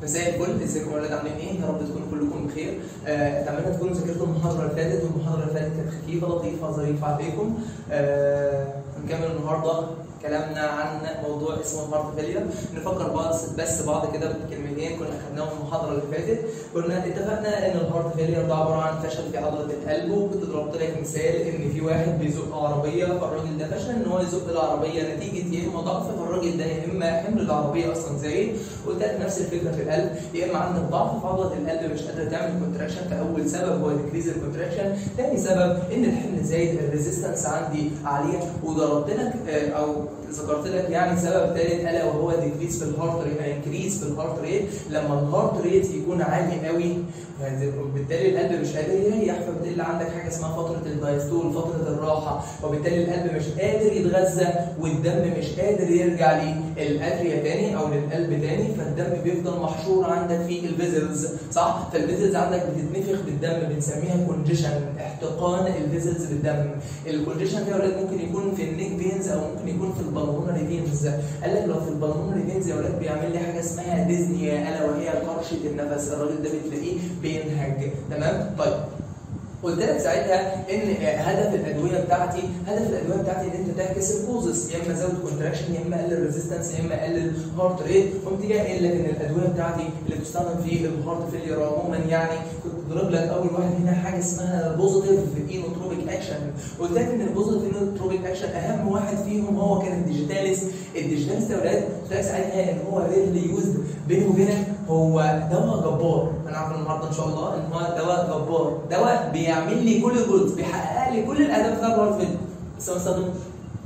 مساء الفل ازيكم يا ولاد عاملين ايه؟ يا رب تكونوا كلكم بخير. آه، اتمنى تكونوا ذاكرتوا المحاضرة اللي فاتت والمحاضرة اللي فاتت كانت خفيفة لطيفة ظريفة عليكم. آه، هنكمل النهارده كلامنا عن موضوع اسمه هارت فيلير نفكر بس بس بعض كده بكلمتين كنا اخدناهم المحاضره اللي فاتت كنا اتفقنا ان الهارت فيلير ده عباره عن فشل في عضله القلب وكنت ضربت لك مثال ان في واحد بيزق عربيه فالراجل ده فشل ان هو يزق العربيه نتيجه يا اما ضعف فالراجل ده يا اما حمل العربيه اصلا زايد قلت لك نفس الفكره في القلب يا اما عندك ضعف في عضله القلب مش قادره تعمل كونتراكشن فاول سبب هو ديكريز الكونتراكشن ثاني سبب ان الحمل زايد الريزيستنس عندي عاليه وضربت لك آه، او ذكرت لك يعني سبب ثالث الا وهو ديكريز في الهارت ريت انكريز في الهارت ريت لما الهارت ريت يكون عالي قوي يعني وبالتالي القلب مش قادر يريح فبالتالي عندك حاجه اسمها فتره الدايستول فتره الراحه وبالتالي القلب مش قادر يتغذى والدم مش قادر يرجع للاتريا تاني او للقلب تاني فالدم بيفضل محشور عندك في الفيزلز صح فالفيزلز عندك بتتنفخ بالدم بنسميها كونجيشن احتقان الفيزلز بالدم الكونجيشن ده يا ولاد ممكن يكون في النيك فينز او ممكن يكون في البلمونري فينز قال لك لو في البلمونري فينز يا ولاد بيعمل لي حاجه اسمها ديزنيا الا وهي قرشه النفس الراجل ده بتلاقيه بينهج تمام طيب قلت لك ساعتها ان هدف الادويه بتاعتي هدف الادويه بتاعتي ان انت تعكس الكوزس يا اما ازود كونتراكشن يا اما اقلل ريزيستنس يا اما اقلل هارت ريت قمت جاي قايل لك ان الادويه بتاعتي اللي بتستخدم في الهارت فيلير عموما يعني كنت ضرب لك اول واحد هنا حاجه اسمها بوزيتيف اينوتروبيك اكشن قلت لك ان البوزيتيف اينوتروبيك اكشن اهم واحد فيهم هو كان الديجيتاليس الديجيتاليس يا ولاد قلت لك ساعتها ان هو ريرلي يوزد بيني وبينك هو دواء جبار انا عارف النهارده ان شاء الله ان هو دواء جبار دواء بيعمل لي كل الجولز بيحقق لي كل الاهداف بتاعت الهارت فيلير بس ما استخدموش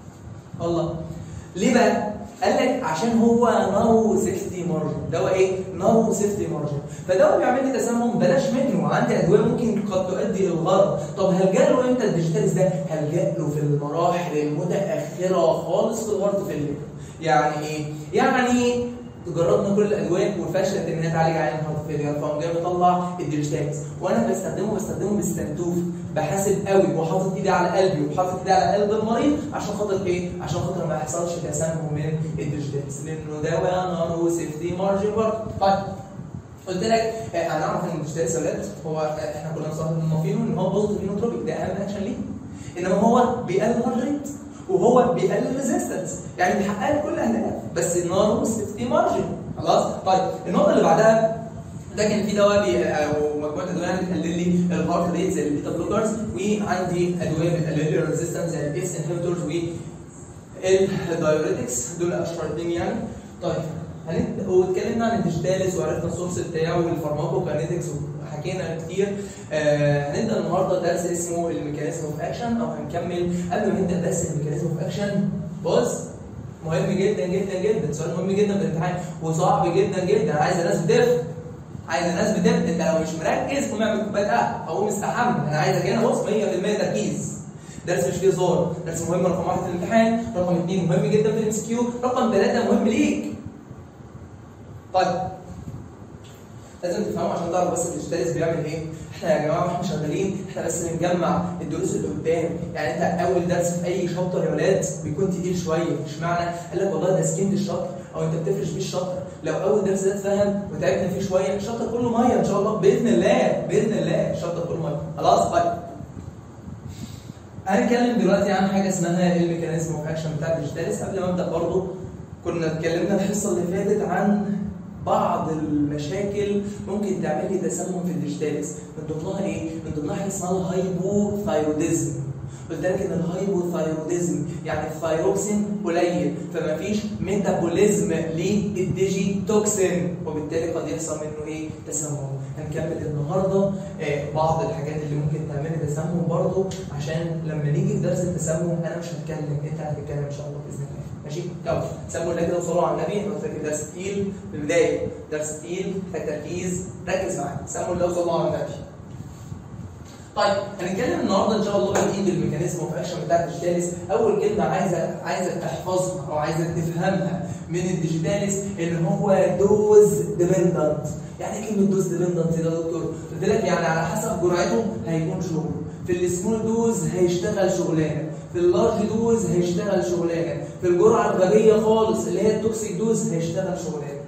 الله ليه بقى؟ قال لك عشان هو نارو سيفتي مارجن دواء ايه؟ نارو سيفتي مارجن فدواء بيعمل لي تسمم بلاش منه عندي ادويه ممكن قد تؤدي للغرض طب هلجا له امتى الديجيتاليز ده؟ هلجا له في المراحل المتاخره خالص في الهارت فيلير يعني ايه؟ يعني جربنا كل الادويه وفشلت ان هي تعالج عين الهارت فيلير فقام جاي مطلع الديجيتاليز وانا بستخدمه بستخدمه بالسنتوف بحاسب قوي وحاطط ايدي على قلبي وحاطط ايدي على قلب المريض عشان خاطر ايه؟ عشان خاطر ما يحصلش تسمم من الديجيتاليز لانه دواء نانو سيفتي مارجن برضه طيب قلت لك آه، هنعرف ان الديجيتاليز يا ولاد هو آه، احنا كنا مصنفينه ان هو بوزيتيف اينوتروبيك ده اهم اكشن ليه انما هو بيقلل الهارت ريت وهو بيقلل ريزيستنس يعني بيحقق لي كل الاهداف بس النارو سيفتي مارجن خلاص طيب النقطه اللي بعدها ده كان في دواء بي- او مجموعه ادويه يعني بتقلل لي الهارت ريت زي البيتا بلوكرز وعندي ادويه بتقلل لي الريزيستنس زي الاس انهبيتورز والدايوريتكس دول اشهر اثنين يعني طيب هنبدا واتكلمنا عن الديجيتاليس وعرفنا السورس بتاعه والفارماكوكاينetics وحكينا كتير آه هنبدا النهارده درس اسمه الميكانيزم اوف اكشن او هنكمل قبل ما نبدا درس الميكانيزم اوف اكشن بص مهم جدا جدا جدا سؤال مهم جدا في الامتحان وصعب جدا جدا عايز ناس بتفهم عايز ناس بتفهم انت لو مش مركز قوم اعمل كوبايه قهوه او قوم استحمى انا عايزك هنا بص 100% تركيز درس مش فيه هزار درس مهم رقم واحد في الامتحان رقم اثنين مهم جدا في الام اس كيو رقم ثلاثه مهم ليك طيب لازم تفهموا عشان تعرف بس الديجيتاليز بيعمل ايه احنا يا جماعه واحنا شغالين احنا بس بنجمع الدروس اللي قدام يعني انت اول درس في اي شابتر يا ولاد بيكون تقيل شويه مش معنى قال لك والله ده سكينت الشابتر او انت بتفرش بيه الشابتر لو اول درس ده اتفهم وتعبنا فيه شويه الشابتر كله ميه ان شاء الله باذن الله باذن الله الشابتر كله ميه خلاص طيب هنتكلم دلوقتي عن حاجه اسمها الميكانيزم اوف اكشن بتاع الديجيتاليز قبل ما ابدا برضه كنا اتكلمنا الحصه اللي فاتت عن بعض المشاكل ممكن تعمل لي تسمم في الديجيتاليز من ضمنها ايه؟ من ضمنها حاجه اسمها الهايبوثايروديزم قلت لك ان الهايبوثايروديزم يعني الثايروكسين قليل فما فيش ميتابوليزم للديجيتوكسين وبالتالي قد يحصل منه ايه؟ تسمم هنكمل النهارده آه، بعض الحاجات اللي ممكن تعمل لي تسمم برضه عشان لما نيجي في درس التسمم انا مش هتكلم انت هتتكلم ان شاء الله باذن الله ماشي يلا سموا الله كده وصلوا على النبي انا قلت لك درس تقيل في البدايه درس تقيل محتاج تركيز ركز معايا سموا الله وصلوا على النبي طيب هنتكلم النهارده ان شاء الله بادئين بالميكانيزم اوف اكشن بتاع الديجيتاليس اول كلمه عايزه عايزك تحفظها او عايزك تفهمها من الديجيتاليس ان هو دوز ديبندنت يعني ايه كلمه دوز ديبندنت ده يا دكتور قلت لك يعني على حسب جرعته هيكون شغل في السمول دوز هيشتغل شغلانه في اللارج دوز هيشتغل شغلانه في الجرعه الغبيه خالص اللي هي التوكسيك دوز هيشتغل شغلانه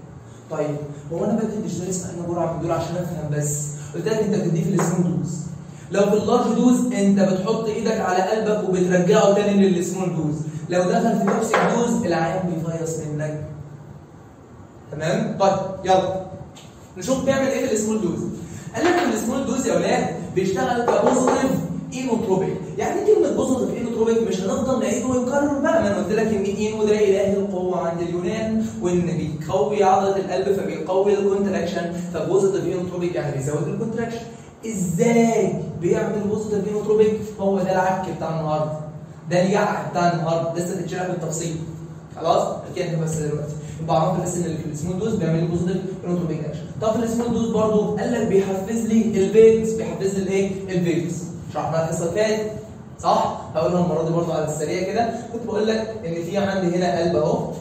طيب هو انا بدي الديجيتاليس في انهي جرعه من دول عشان افهم بس قلت لك انت بتديه في السمول دوز لو في اللارج دوز انت بتحط ايدك على قلبك وبترجعه تاني للسمول دوز لو دخل في توكسيك دوز العيان بيفيص منك تمام طيب يلا نشوف بيعمل ايه في السمول دوز قال لك ان السمول دوز يا اولاد بيشتغل كبوزيتيف اينوتروبيك يعني ايه كلمه بوزيتيف اينوتروبيك مش هنفضل نعيد ونكرر بقى ما انا قلت لك ان اينو ده اله القوه عند اليونان وان بيقوي عضله القلب فبيقوي الكونتراكشن فبوزيتيف اينوتروبيك يعني بيزود الكونتراكشن ازاي بيعمل بوزيتيف اينوتروبيك هو ده العك بتاع النهارده ده اليعق بتاع النهارده لسه تتشرح بالتفصيل خلاص كده بس دلوقتي يبقى عرفت بس ان السمول دوز بيعمل لي بوزيتيف اينوتروبيك اكشن طب في السمول دوز برضه قال لك بيحفز لي الفيجز بيحفز لي الايه الفيجز شرحنا الحصه اللي فاتت صح هقولها المره دي برضه على السريع كده كنت بقول لك ان في عندي هنا قلب اهو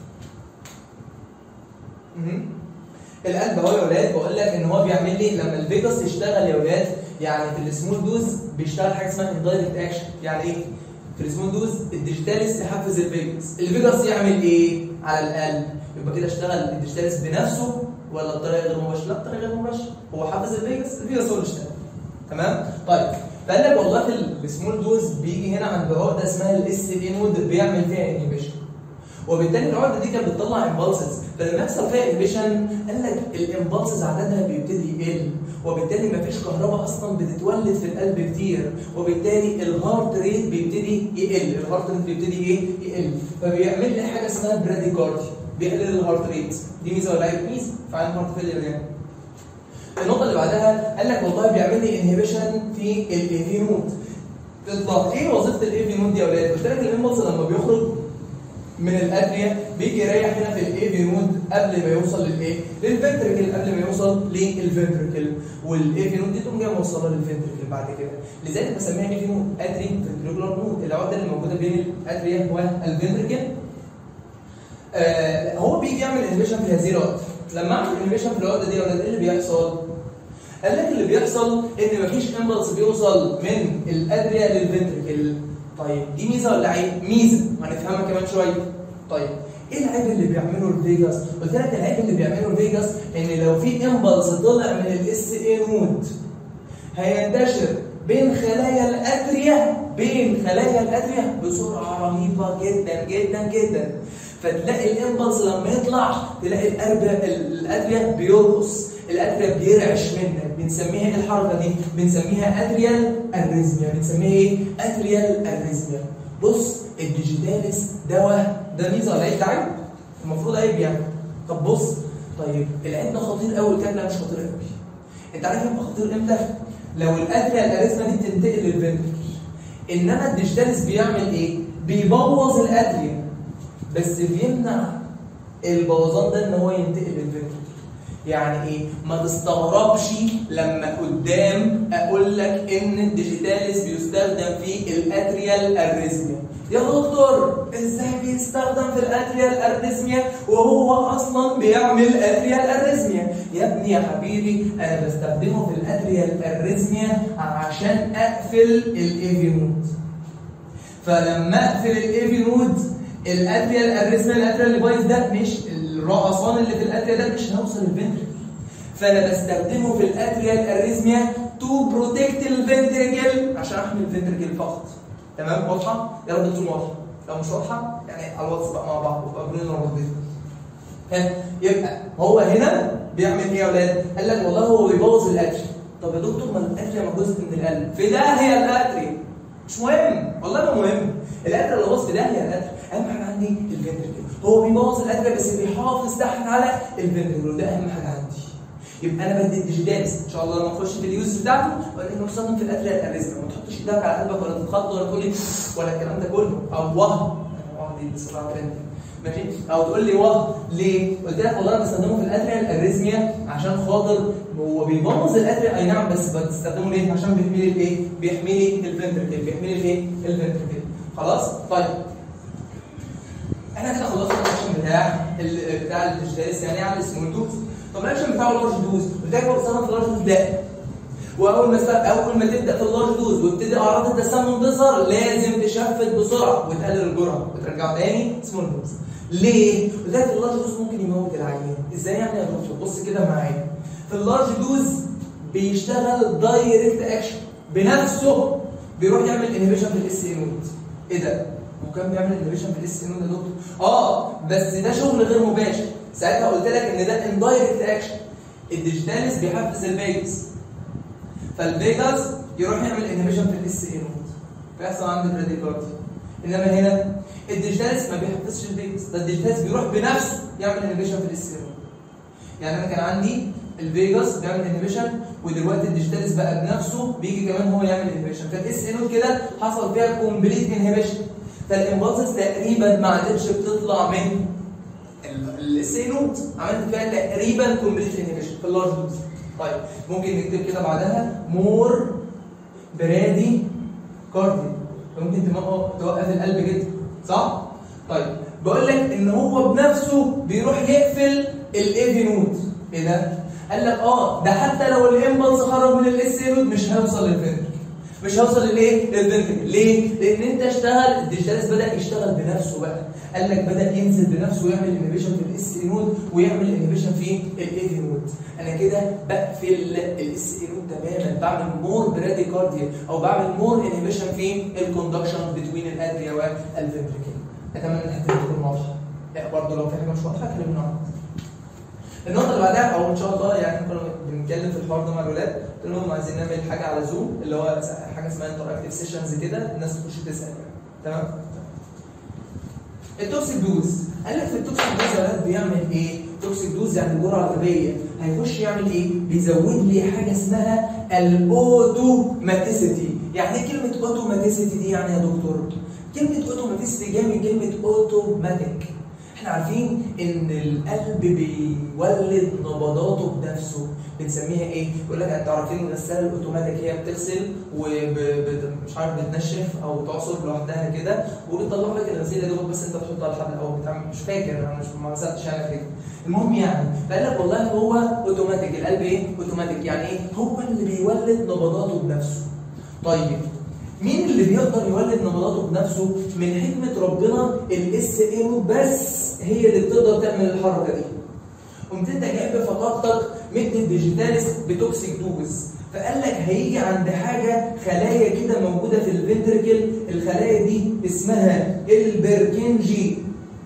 مهم. القلب اهو يا ولاد بقول لك ان هو بيعمل لي لما الفيجاس يشتغل يا ولاد يعني في السمول دوز بيشتغل حاجه اسمها اندايركت اكشن يعني ايه؟ في السمول دوز الديجيتاليس يحفز الفيجاس الفيجاس يعمل ايه على القلب؟ يبقى كده اشتغل الديجيتاليس بنفسه ولا بطريقه غير مباشره؟ لا بطريقه غير مباشره هو حفز الفيجاس الفيجاس هو اللي اشتغل تمام؟ طيب فقال لك والله في السمول دوز بيجي هنا عند عقده اسمها الاس دي نود بيعمل فيها انهبيشن وبالتالي العقده دي كانت بتطلع امبالسز فلما يحصل فيها انهبيشن قال لك الامبالسز عددها بيبتدي يقل وبالتالي مفيش كهرباء اصلا بتتولد في القلب كتير وبالتالي الهارت ريت بيبتدي يقل الهارت ريت بيبتدي ايه يقل فبيعمل لي حاجه اسمها براديكاردي بيقلل الهارت ريت دي ميزه ولا عيب ميزه فعلا هارت فيلير يعني النقطه اللي بعدها قال لك والله بيعمل لي انهبيشن في الاي نود بالظبط ايه وظيفه الاي نود دي يا اولاد قلت لك الامبلس لما بيخرج من الاتريا بيجي يريح هنا في الاي نود قبل ما يوصل للايه؟ للفنتركل قبل ما يوصل للفنتركل والاي نود دي تقوم جايه موصله للفنتركل بعد كده لذلك بسميها اي نود اتري فنتريكولار نود العقده اللي موجوده بين الاتريا والفنتركل آه هو بيجي يعمل انهبيشن في هذه العقده لما اعمل انهبيشن في العقده دي يا ولاد ايه اللي بيحصل؟ قال لك اللي بيحصل ان مفيش امبلس بيوصل من الادريا للفنتركل طيب دي ميزه ولا عيب؟ ميزه هنفهمها كمان شويه طيب ايه العيب اللي بيعمله الفيجاس؟ قلت لك العيب اللي بيعمله الفيجاس ان لو في امبلس طلع من الاس اي نود هينتشر بين خلايا الاتريا بين خلايا الاتريا بسرعه رهيبه جدا جدا جدا فتلاقي الامبلس لما يطلع تلاقي الاتريا بيرقص الاتريا بيرعش منك بنسميها ايه الحركه دي؟ بنسميها اتريال اريزميا بنسميها ايه؟ اتريال اريزميا بص الديجيتاليس دواء ده ميزه ولا عيب؟ ده عيب المفروض عيب يعني طب بص طيب العيب ده خطير قوي الكلام ده مش خطير قوي انت عارف يبقى خطير امتى؟ لو الاتريال اريزميا دي تنتقل للفنتركل انما الديجيتاليس بيعمل ايه؟ بيبوظ الاتريا بس بيمنع البوظان ده ان هو ينتقل للفنتركل يعني ايه؟ ما تستغربش لما قدام اقول لك ان الديجيتاليس بيستخدم في الاتريال اريزميا. يا دكتور ازاي بيستخدم في الاتريال اريزميا وهو اصلا بيعمل اتريال اريزميا؟ يا ابني يا حبيبي انا بستخدمه في الاتريال اريزميا عشان اقفل الايفي نود. فلما اقفل الايفي نود الاتريال اريزميا الاتريال اللي بايظ ده مش الرقصان اللي في الاتريا ده مش هيوصل للفنتركل فانا بستخدمه في الاتريال اريزميا تو بروتكت الفنتركل عشان احمي الفنتركل فقط تمام واضحه يا رب تكون واضحه لو مش واضحه يعني على الواتس بقى مع بعض وابقى قابلين رمضان ها يبقى هو هنا بيعمل ايه يا اولاد؟ قال لك والله هو بيبوظ الاتريا طب يا دكتور ما الاتريا ما جزء من القلب في داهيه الاتريا مش مهم والله ما مهم الاتريا اللي باظ في داهيه الاتريا اهم حاجه عندي الفنتركل هو بيبوظ الاتريا بس بيحافظ تحت على الفنتركل وده اهم حاجه عندي يبقى انا بدي الديجيتاليس ان شاء الله لما نخش في اليوز بتاعته ولا انه يستخدم في الاتريا الاريزما ما تحطش ايدك على قلبك ولا تتخض ولا تقول لي ولا الكلام ده كله او وهم وهم دي بصراحه ترند ماشي او تقول لي وهم ليه؟ قلت لك والله انا بستخدمه في الاتريا الاريزميا عشان خاطر هو بيبوظ الاتريا اي نعم بس بستخدمه ليه؟ عشان بيحمي لي الايه؟ بيحمي لي الفنتركل بيحمي لي الايه؟ الفنتركل خلاص؟ طيب احنا كده خلصنا الاكشن بتاع ال بتاع الديجيتاليس يعني على السمول دوز طب الاكشن بتاع اللارج دوز قلت لك هو بيستخدم في اللارج دوز لا واول ما اول ما تبدا في اللارج دوز وابتدي اعراض التسمم تظهر لازم تشفت بسرعه وتقلل الجرعه وترجعه تاني سمول دوز ليه؟ لذلك اللارج دوز ممكن يموت العيان ازاي يعني يا دكتور بص كده معايا في اللارج دوز بيشتغل دايركت اكشن بنفسه بيروح يعمل انهبيشن في الاس اي نود ايه ده؟ هو كان بيعمل انهبيشن في الاس اي نود يا دكتور اه بس ده شغل غير مباشر ساعتها قلت لك ان ده اندايركت اكشن الديجيتاليس بيحفز الفيجاس فالفيجاس يروح يعمل انهبيشن في الاس اي نود فيحصل عنده براديكاردي انما هنا الديجيتاليس ما بيحفزش الفيجاس ده الديجيتاليس بيروح بنفسه يعمل انهبيشن في الاس اي نود يعني انا كان عندي الفيجاس بيعمل انهبيشن ودلوقتي الديجيتاليس بقى بنفسه بيجي كمان هو يعمل انهبيشن فالاس اي نود كده حصل فيها كومبليت انهبيشن فالامبالسز تقريبا ما عادتش بتطلع من الاس اي نود عملت فيها تقريبا كومبليت انهبيشن في اللارج دوز طيب ممكن نكتب كده بعدها مور برادي كاردي ممكن توقف القلب جدا صح؟ طيب بقول لك ان هو بنفسه بيروح يقفل الايفي نود ايه ده؟ قال لك اه ده حتى لو الامبلس خرج من الاس اي نود مش هيوصل للفنتركل مش هيوصل للايه؟ للفنتركل ليه؟ لان انت اشتغل الديجيتاليس بدا يشتغل بنفسه بقى قال لك بدا ينزل بنفسه ويعمل انهبيشن في الاس اي نود ويعمل انهبيشن في الايفي نود انا كده بقفل الاس اي نود تماما بعمل مور براديكارديا او بعمل مور انهبيشن في الكوندكشن بتوين الاتريا والفنتركل اتمنى ان الحته دي تكون واضحه لا برضه لو في حاجه مش واضحه كلمنا عنها النقطة اللي بعدها أو إن شاء الله يعني كنا بنتكلم في الحوار ده مع الولاد قلت لهم عايزين نعمل حاجة على زوم اللي هو حاجة اسمها انتراكتيف سيشنز كده الناس تخش تسأل تمام؟ التوكسيك دوز قال لك في التوكسيك دوز يا ولاد بيعمل ايه؟ توكسيك دوز يعني جرعه غبيه هيخش يعمل ايه؟ بيزود لي حاجه اسمها الاوتوماتيسيتي يعني ايه كلمه اوتوماتيسيتي دي يعني يا دكتور؟ كلمه اوتوماتيسيتي جايه من كلمه اوتوماتيك احنا عارفين ان القلب بيولد نبضاته بنفسه بنسميها ايه؟ يقول لك انتوا عارفين الغساله الاوتوماتيك هي بتغسل ومش عارف بتنشف او تعصر لوحدها كده وبتطلع لك الغسيل يا دوب بس انت تحطها على الحبل او بتعمل مش فاكر انا مش ما غسلتش انا كده المهم يعني فقال لك والله هو اوتوماتيك القلب ايه؟ اوتوماتيك يعني ايه؟ هو اللي بيولد نبضاته بنفسه طيب مين اللي بيقدر يولد نبضاته بنفسه؟ من حكمة ربنا الاس ام بس هي اللي بتقدر تعمل الحركة دي. قمت انت جايب فقدتك مد الديجيتاليس بتوكسيك دوز فقال لك هيجي عند حاجة خلايا كده موجودة في الفنتركل الخلايا دي اسمها البركنجي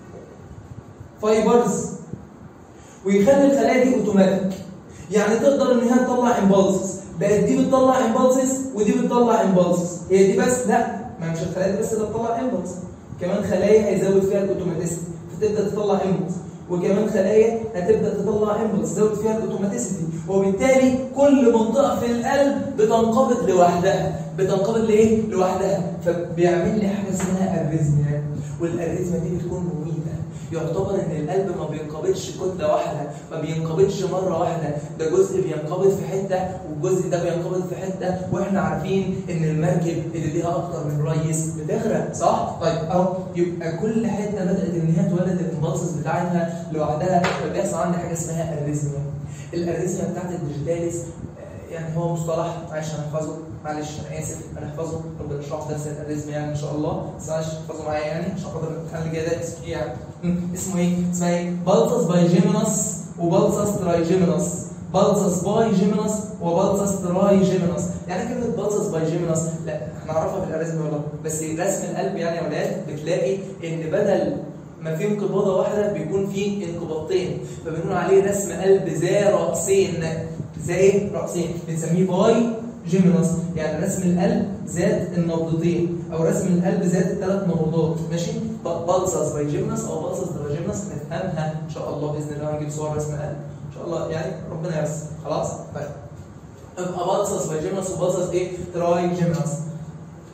فايبرز ويخلي الخلايا دي اوتوماتيك يعني تقدر ان هي تطلع امبالسز بقت دي بتطلع امبالسز ودي بتطلع امبالسز هي دي بس لا ما مش الخلايا دي بس اللي بتطلع امبالس كمان خلايا هيزود فيها الاوتوماتيسيتي فتبدا تطلع امبالس وكمان خلايا هتبدا تطلع امبلس تزود فيها الاوتوماتيسيتي وبالتالي كل منطقه في القلب بتنقبض لوحدها بتنقبض لايه؟ لوحدها فبيعمل لي حاجه اسمها اريزميا والاريزميا دي بتكون مميته يعتبر ان القلب ما بينقبضش كتله واحده ما بينقبضش مره واحده ده جزء بينقبض في حته والجزء ده بينقبض في حته واحنا عارفين ان المركب اللي ليها اكتر من ريس بتغرق صح؟ طيب اهو يبقى كل حته بدات ان هي تولد الامبلسز بتاعتها لوحدها فبيحصل عندي حاجه اسمها اريزميا الاريزميا بتاعت الديجيتاليس يعني هو مصطلح معلش هنحفظه معلش انا اسف هنحفظه ربنا يشرح درس الاريزميا يعني ان شاء الله بس معلش احفظه معايا يعني عشان خاطر الامتحان اللي جاي ده اسمه ايه يعني اسمه ايه؟ اسمها ايه؟ بالسس بايجيمينس وبالسس ترايجيمينس بالسس بايجيمينس وبالسس ترايجيمينس يعني كلمه بالسس بايجيمينس لا هنعرفها بالاريزميا ولا بس رسم القلب يعني يا ولاد بتلاقي ان بدل ما في انقباضه واحده بيكون في انقباضتين فبنقول عليه رسم قلب ذا راسين زي ايه؟ راسين بنسميه باي جيمينس يعني رسم القلب ذات النبضتين او رسم القلب ذات الثلاث نبضات ماشي؟ بالسس باي جيمينس او بالسس تراي جيمينس هنفهمها ان شاء الله باذن الله هنجيب صور رسم قلب ان شاء الله يعني ربنا ييسر خلاص؟ طيب يبقى بالسس باي جيمينس وبالسس ايه؟ تراي جيمينس طيب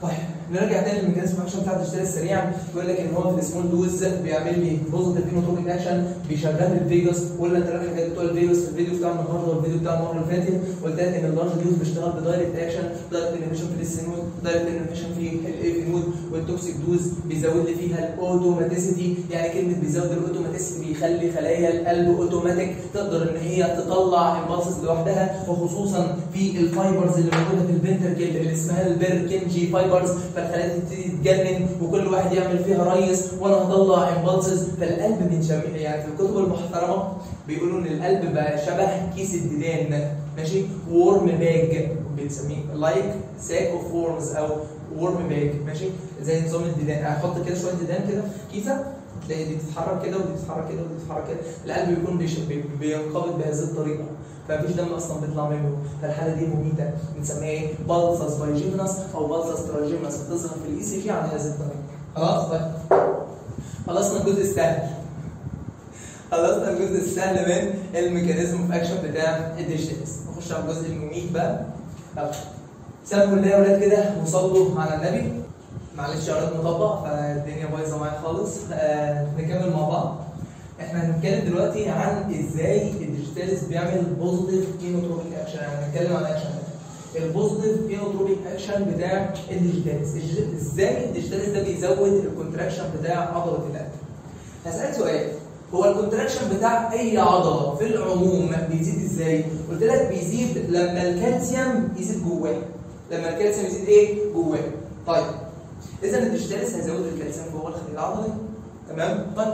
نرجع تاني للميكانيزم اكشن بتاع الديجيتال سريعا يقول لك ان هو في السمول دوز بيعمل لي بوزيتيف فينوتروبيك اكشن بيشغل الفيجاس ولا انت راجل الحاجات بتوع الفيجاس في الفيديو بتاع النهارده والفيديو بتاع المره اللي فاتت قلت لك ان اللارج دوز بيشتغل بدايركت اكشن دايركت انفيشن في السينود دايركت انفيشن في الايفينود والتوكسيك دوز بيزود لي فيها الاوتوماتيسيتي يعني كلمه بيزود الاوتوماتيسيتي بيخلي خلايا القلب اوتوماتيك تقدر ان هي تطلع امبالسز لوحدها وخصوصا في الفايبرز اللي موجوده في الفنتركل اللي اسمها البركنجي فايبرز فالخلايا تبتدي تتجنن وكل واحد يعمل فيها ريس وانا هطلع امبالسز فالقلب بنسميه يعني في الكتب المحترمه بيقولوا ان القلب بقى شبه كيس الديدان ماشي وورم باج بنسميه لايك ساك اوف وورمز او ورم باج ماشي زي نظام الديدان هحط كده شويه ديدان كده في كيسه تلاقي دي بتتحرك كده ودي بتتحرك كده ودي بتتحرك كده القلب بيكون بيش- بي- بينقبض بهذه الطريقه فمفيش دم اصلا بيطلع منه فالحاله دي مميته بنسميها ايه بالسس بايجيمنس او بالسس تراجيمنس بتظهر في الاي سي جي على هذه الطريقه خلاص طيب خلصنا الجزء السهل خلصنا الجزء السهل من الميكانيزم اوف اكشن بتاع الديجيتالز نخش على الجزء المميت بقى طب سابوا الله يا ولاد كده وصلوا على النبي معلش يا ولاد مطبق فالدنيا بايظه معايا خالص آه نكمل مع بعض احنا هنتكلم دلوقتي عن ازاي الديجيتالز بيعمل بوزيتيف اينوتروبيك اكشن يعني هنتكلم عن اكشن البوزيتيف اينوتروبيك اكشن بتاع الديجيتالز الج- ازاي الديجيتالز ده بيزود الكونتراكشن بتاع عضله القلب هسألك سؤال هو الكونتراكشن بتاع اي عضله في العموم بيزيد ازاي؟ قلت لك بيزيد لما الكالسيوم يزيد جواه لما الكالسيوم يزيد ايه؟ جواه طيب اذا الديجيتالس هيزود الكالسيوم جوه الخليه العضلي تمام؟ طيب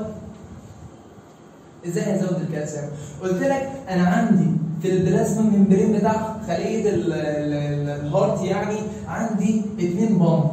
ازاي هيزود الكالسيوم؟ قلت لك انا عندي في البلازما ممبرين بتاع خليه ال- ال- ال- الهارت يعني عندي اثنين بامب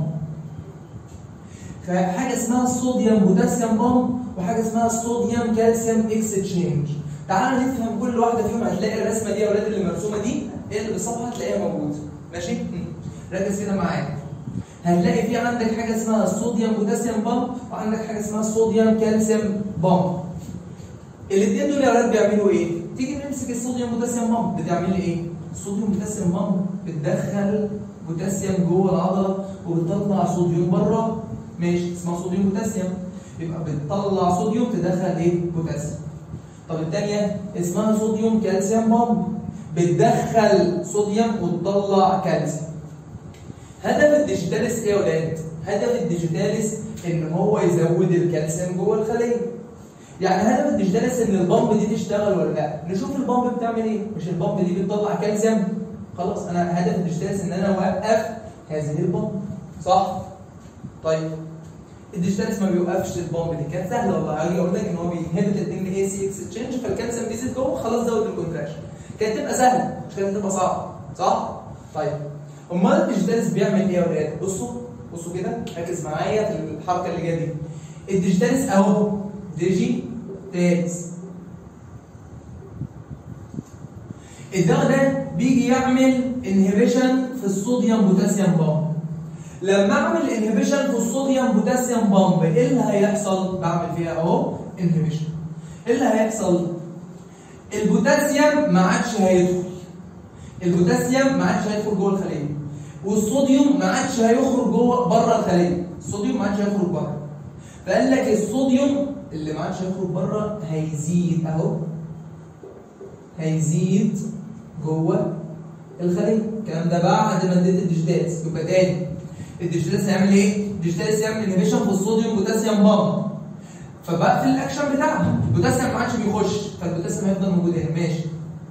فحاجه اسمها الصوديوم بوتاسيوم بامب وحاجه اسمها الصوديوم كالسيوم اكستشينج تعالوا نفهم كل واحده فيهم هتلاقي الرسمه دي يا اولاد اللي مرسومه دي ايه اللي بالصفحه هتلاقيها موجوده ماشي مم. ركز كده معايا هتلاقي في عندك حاجه اسمها الصوديوم بوتاسيوم بامب وعندك حاجه اسمها الصوديوم كالسيوم بامب الاثنين دول يا اولاد بيعملوا ايه تيجي نمسك الصوديوم بوتاسيوم بامب بتعمل لي ايه الصوديوم بوتاسيوم بامب بتدخل بوتاسيوم جوه العضله وبتطلع صوديوم بره ماشي اسمها صوديوم بوتاسيوم يبقى بتطلع صوديوم تدخل ايه بوتاسيوم طب الثانيه اسمها صوديوم كالسيوم بامب بتدخل صوديوم وتطلع كالسيوم هدف الديجيتاليس ايه يا ولاد هدف الديجيتاليس ان هو يزود الكالسيوم جوه الخليه يعني هدف الديجيتاليس ان البامب دي تشتغل ولا لا نشوف البامب بتعمل ايه مش البامب دي بتطلع كالسيوم خلاص انا هدف الديجيتاليس ان انا اوقف هذه البامب صح طيب الديجيتاليس ما بيوقفش البامب دي كانت سهله والله هاجي اقول لك ان هو بينهبت الدي ان اي سي اكسشينج فالكالسيوم بيزيد جوه خلاص زود الكونتراكشن كانت تبقى سهله مش كانت تبقى صعبه صح طيب امال الديجيتاليس بيعمل ايه يا ولاد بصوا بصوا كده ركز معايا في الحركه اللي جايه دي الديجيتاليس اهو ديجي تالس الدواء ده بيجي يعمل انهبيشن في الصوديوم بوتاسيوم بامب لما اعمل انهبيشن في الصوديوم بوتاسيوم بامب ايه اللي هيحصل بعمل فيها اهو انهبيشن ايه اللي هيحصل البوتاسيوم ما عادش هيدخل البوتاسيوم ما عادش هيدخل جوه الخليه والصوديوم ما عادش هيخرج جوه بره الخليه الصوديوم ما عادش هيخرج بره فقال لك الصوديوم اللي ما عادش هيخرج بره هيزيد اهو هيزيد جوه الخليه الكلام ده بعد ما اديت الديجيتالس يبقى تاني الديجيتالس هيعمل ايه؟ الديجيتالس يعمل انهبيشن في الصوديوم بوتاسيوم بامب فبقفل الاكشن بتاعها البوتاسيوم ما عادش بيخش فالبوتاسيوم هيفضل موجود هنا ماشي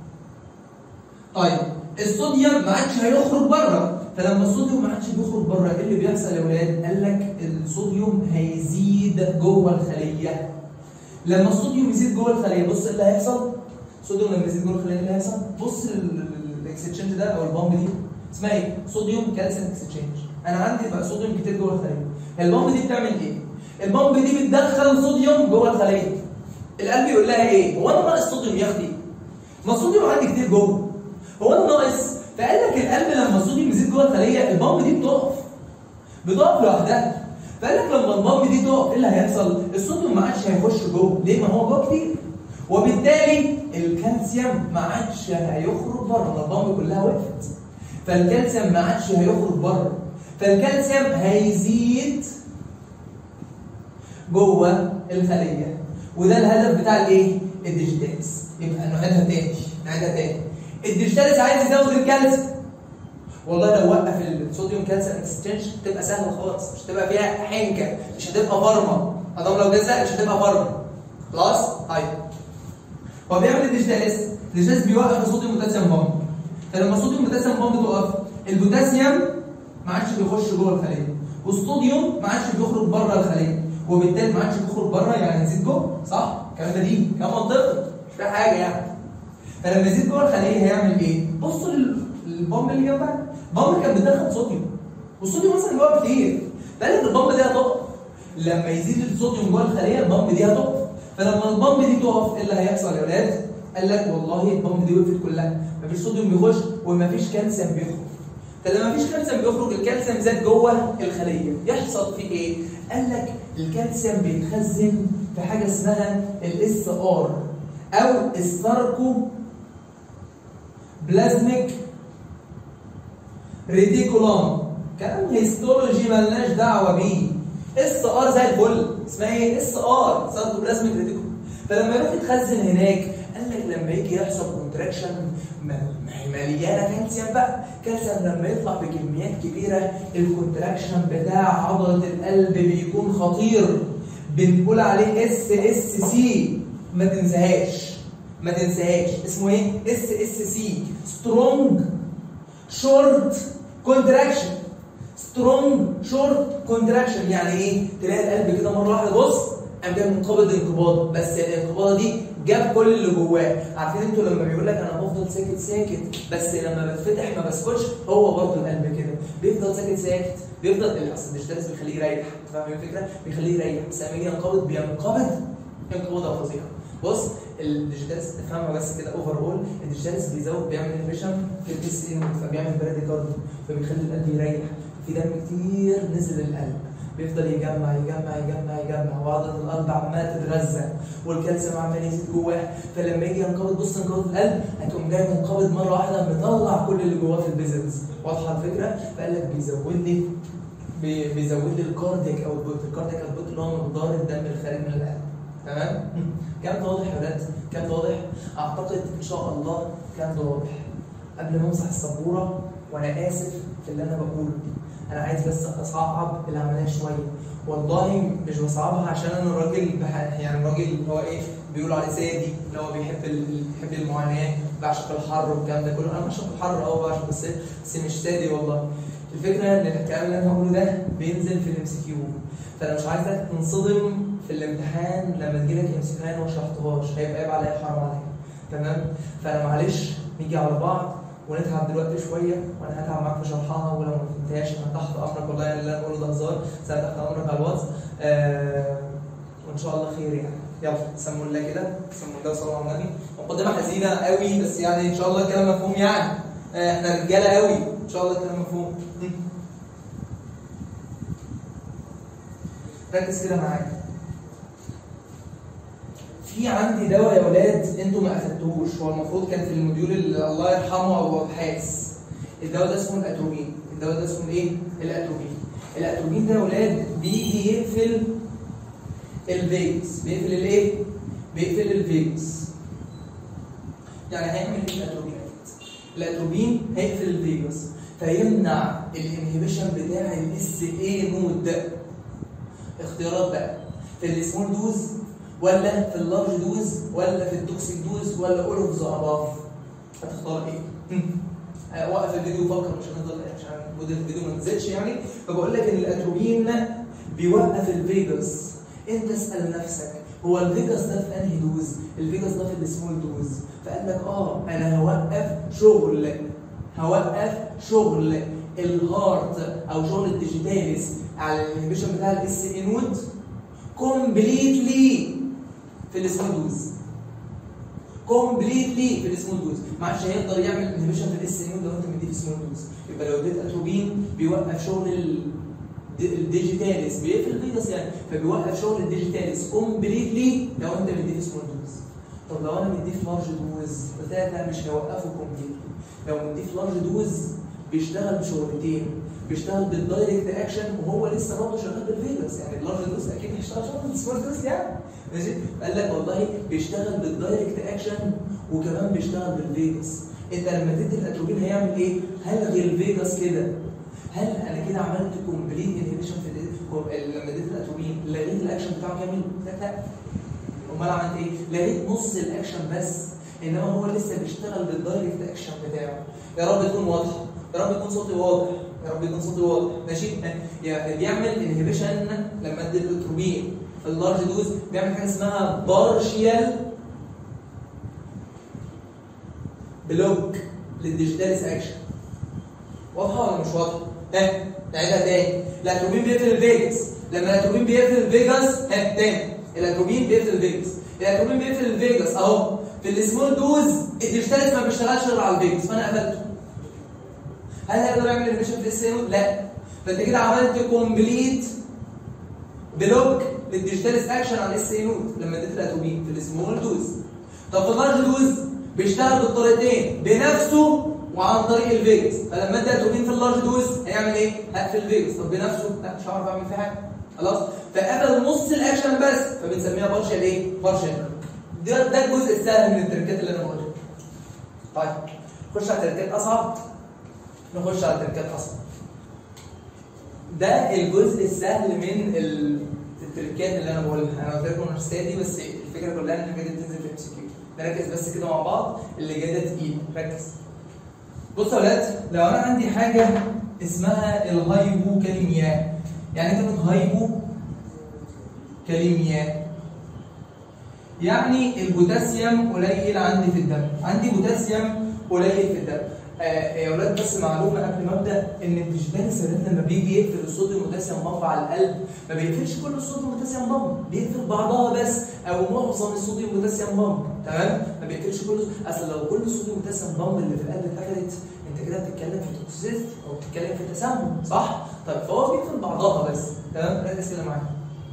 طيب الصوديوم ما عادش هيخرج بره فلما الصوديوم ما عادش بيخرج بره ايه اللي بيحصل يا ولاد؟ قال لك الصوديوم هيزيد جوه الخليه لما الصوديوم يزيد جوه الخليه بص ايه اللي هيحصل؟ الصوديوم لما يزيد جوه الخليه ايه اللي هيحصل؟ بص الاكستشينج ده او البامب دي اسمها ايه؟ صوديوم كالسيوم اكستشينج انا عندي بقى صوديوم كتير جوه الخليه البامب دي بتعمل ايه؟ البامب دي بتدخل صوديوم جوه الخليه القلب يقول لها ايه؟ هو انا ناقص صوديوم يا اختي؟ ما الصوديوم عندي كتير جوه هو انا ناقص؟ فقال لك القلب لما الصوديوم يزيد جوه الخليه البامب دي بتقف بتقف لوحدها فقال لك لما البامب دي تقف ايه اللي هيحصل؟ الصوديوم ما عادش هيخش جوه ليه؟ ما هو جوه كتير وبالتالي الكالسيوم ما عادش هيخرج بره ما البامب كلها وقفت فالكالسيوم ما عادش هيخرج بره فالكالسيوم هيزيد جوه الخليه وده الهدف بتاع الايه؟ الديجيتاليز يبقى نعيدها تاني نعيدها تاني الديجيتاليز عايز يزود الكالسيوم والله لو وقف الصوديوم كالسيوم اكستشينج تبقى سهله خالص مش هتبقى فيها حنكه مش هتبقى فرمه ادام لو جزء مش هتبقى فرمه خلاص طيب هو بيعمل الديجيتاليز الديجيتاليز بيوقف الصوديوم بوتاسيوم بامب فلما الصوديوم بوتاسيوم بامب تقف البوتاسيوم ما عادش بيخش جوه الخليه والصوديوم ما عادش بيخرج بره الخليه وبالتالي ما عادش بيخرج بره يعني يزيد جوه صح الكلام ده دي كلام منطقي مش فيها حاجه يعني فلما يزيد جوه الخليه هيعمل ايه؟ بصوا للبامب اللي جنبها البامب كانت بتدخل صوديوم والصوديوم مثلا جوه كتير بالك البامب دي هتقف لما يزيد الصوديوم جوه الخليه البامب دي هتقف فلما البامب دي تقف ايه اللي هيحصل يا ولاد؟ قال لك والله البامب دي وقفت كلها مفيش صوديوم بيخش ومفيش كالسيوم بيخرج فلما مفيش كالسيوم بيخرج الكالسيوم زاد جوه الخليه يحصل فيه ايه؟ قال لك الكالسيوم بيتخزن في حاجه اسمها الاس ار او الساركو بلازميك ريتيكولام كلام هيستولوجي ملناش دعوه بيه اس ار زي الفل اسمها ايه؟ اس ار ساركو بلازميك ريتيكولام فلما يروح يتخزن هناك قال لك لما يجي يحصل كونتراكشن ما هي مليانه كالسيوم بقى كالسيوم لما يطلع بكميات كبيره الكونتراكشن بتاع عضله القلب بيكون خطير بنقول عليه اس اس سي ما تنساهاش ما تنساهاش اسمه ايه اس اس سي سترونج شورت كونتراكشن سترونج شورت كونتراكشن يعني ايه تلاقي القلب كده مره واحده بص قام جاي منقبض انقباض بس الانقباضه دي جاب كل اللي جواه عارفين انتوا لما بيقول لك انا بفضل ساكت ساكت بس لما بتفتح ما بسكتش هو برضه القلب كده بيفضل ساكت ساكت بيفضل اصل الديجيتاليز بيخليه يريح فاهم الفكره بيخليه يريح بس لما يجي ينقبض بينقبض انقباضه فظيعه بص الديجيتاليز تفهمها بس كده اوفر اول الديجيتاليز بيزود بيعمل انفيشن في البيس فبيعمل براديكاردي فبيخلي القلب يريح في دم كتير نزل القلب بيفضل يجمع يجمع يجمع يجمع وعضله القلب عماله تتغذى والكالسيوم عمال يزيد جواه فلما يجي ينقبض بص انقباض القلب هتقوم جاي منقبض مره واحده مطلع كل اللي جواه في البيزلز واضحه الفكره فقال لك بيزود لي بي- بيزود لي الكاردياك اوتبوت الكاردياك اوتبوت اللي هو مقدار الدم الخارج من القلب تمام كان واضح يا ولاد كان واضح اعتقد ان شاء الله كان واضح قبل ما امسح السبوره وانا اسف في اللي انا بقوله انا عايز بس اصعب العمليه شويه والله مش بصعبها عشان انا راجل بح... يعني راجل اللي هو ايه بيقولوا عليه سادي اللي هو بيحب ال... بيحب المعاناه بيعشق الحر والكلام ده كله انا بعشق الحر اه بعشق بس بس مش سادي والله الفكره ان الكلام اللي انا هقوله ده بينزل في الام سي كيو فانا مش عايزك تنصدم في الامتحان لما تجيلك ام سي كيو ما شرحتهاش هيبقى عيب عليا حرام عليا تمام فانا معلش نيجي على بعض ونتعب دلوقتي شويه وانا هتعب معاك في شرحها ولو ما فهمتهاش انا تحت امرك والله يعني اللي انا بقوله ده هزار بس انا تحت امرك على الواتس آه وان شاء الله خير يعني يلا سموا الله كده سموا الله وصلوا على النبي مقدمه حزينه قوي بس يعني ان شاء الله الكلام مفهوم يعني آه احنا رجاله قوي ان شاء الله الكلام مفهوم ركز كده معايا في عندي دواء يا ولاد انتوا ما اخدتوهوش هو المفروض كان في الموديول اللي الله يرحمه او ابحاث الدواء ده اسمه الاتروبين الدواء ده اسمه ايه الاتروبين الاتروبين ده يا ولاد بيجي يقفل الفيجس بيقفل الايه بيقفل الفيجس يعني هيعمل ايه الاتروبين الاتروبين هيقفل الفيجس فيمنع الانهبيشن بتاع الاس اي نود ده اختيارات بقى في السمول دوز ولا في اللارج دوز ولا في التوكسيك دوز ولا اول اوف ذا اباف هتختار ايه؟ وقف الفيديو وفكر مش هنفضل عشان مده الفيديو ما تزيدش يعني فبقول لك ان الاتروبين بيوقف الفيجاس انت اسال نفسك هو الفيجاس ده في انهي دوز؟ الفيجاس ده في السمول دوز فقال لك اه انا هوقف شغل هوقف شغل الهارت او شغل الديجيتاليس على الانهبيشن بتاع الاس اي نود كومبليتلي في السمول دوز كومبليتلي في السمول دوز ما عادش هيقدر يعمل انهبيشن في الاس ان لو انت مديه في سمول دوز يبقى لو اديت اتروبين بيوقف شغل ال- الديجيتاليس بيقفل الفيجاس يعني فبيوقف شغل الديجيتاليس كومبليتلي لو انت مديه في سمول دوز طب لو انا مديه في لارج دوز قلت لك لا مش هيوقفه كومبليتلي لو مديه في لارج دوز بيشتغل بشغلتين بيشتغل بالدايركت اكشن وهو لسه برضه شغال بالفيجاس يعني اللارج دوز اكيد هيشتغل شغل بالسمول دوز يعني ماشي قال لك والله بيشتغل بالدايركت اكشن وكمان بيشتغل بالفيجاس انت لما تدي الاتروبين هيعمل ايه؟ هلغي الفيجاس كده هل انا كده عملت كومبليت انهبيشن في ال- لما اديت الاتروبين لغيت الاكشن بتاعه كامل؟ لا لا امال عملت ايه؟ لغيت نص الاكشن بس انما هو لسه بيشتغل بالدايركت اكشن بتاعه يا رب تكون واضحه يا رب يكون صوتي واضح يا رب يكون صوتي واضح ماشي يا- بيعمل انهبيشن لما ادي الاتروبين في اللارج دوز بيعمل حاجه اسمها بارشيال بلوك للديجيتاليس اكشن واضحه ولا مش واضحه؟ ها نعيدها تاني الاتروبين بيقفل الفيجاس لما الاتروبين بيقفل الفيجاس ها تاني الاتروبين بيقفل الفيجاس الاتروبين بيقفل الفيجاس اهو في السمول دوز الديجيتاليس ما بيشتغلش غير على الفيجاس فانا قفلته هل هيقدر يعمل انيميشن في السينود؟ لا فانت كده عملت كومبليت بلوك للديجيتاليس اكشن على الاس نود لما اديت الاتروبين في السمول دوز طب في اللارج دوز بيشتغل بالطريقتين بنفسه وعن طريق الفيجاس فلما ادي اتروبين في اللارج دوز هيعمل ايه؟ هقفل الفيجاس طب بنفسه لا مش هعرف اعمل فيه حاجه خلاص فقفل نص الاكشن بس فبنسميها بارشال ايه؟ بارشال ده ده الجزء السهل من التركات اللي انا بقولها طيب نخش على تركات اصعب نخش على تركات اصعب ده الجزء السهل من ال- التركات اللي انا بقولها انا قلت لكم النفسيه دي بس الفكره كلها ان الحاجات دي بتنزل في الام سي كيو نركز بس كده مع بعض اللي جاي ده تقيل ركز بصوا يا ولاد لو انا عندي حاجه اسمها الهايبوكاليميا يعني ايه كلمه هايبو كاليميا يعني البوتاسيوم قليل عندي في الدم عندي بوتاسيوم قليل في الدم آه يا ولاد بس معلومه قبل ما ابدا ان الديجيتال سيرين لما بيجي يقفل الصوديوم بوتاسيوم بامب على القلب ما بيقفلش كل الصوديوم بوتاسيوم بامب بيقفل بعضها بس او معظم الصوديوم بوتاسيوم بامب تمام ما بيقفلش كل اصل لو كل الصوديوم بوتاسيوم بامب اللي في القلب اتقفلت انت كده بتتكلم في توكسيست او بتتكلم في تسمم صح طيب فهو بيقفل بعضها بس تمام ركز كده معايا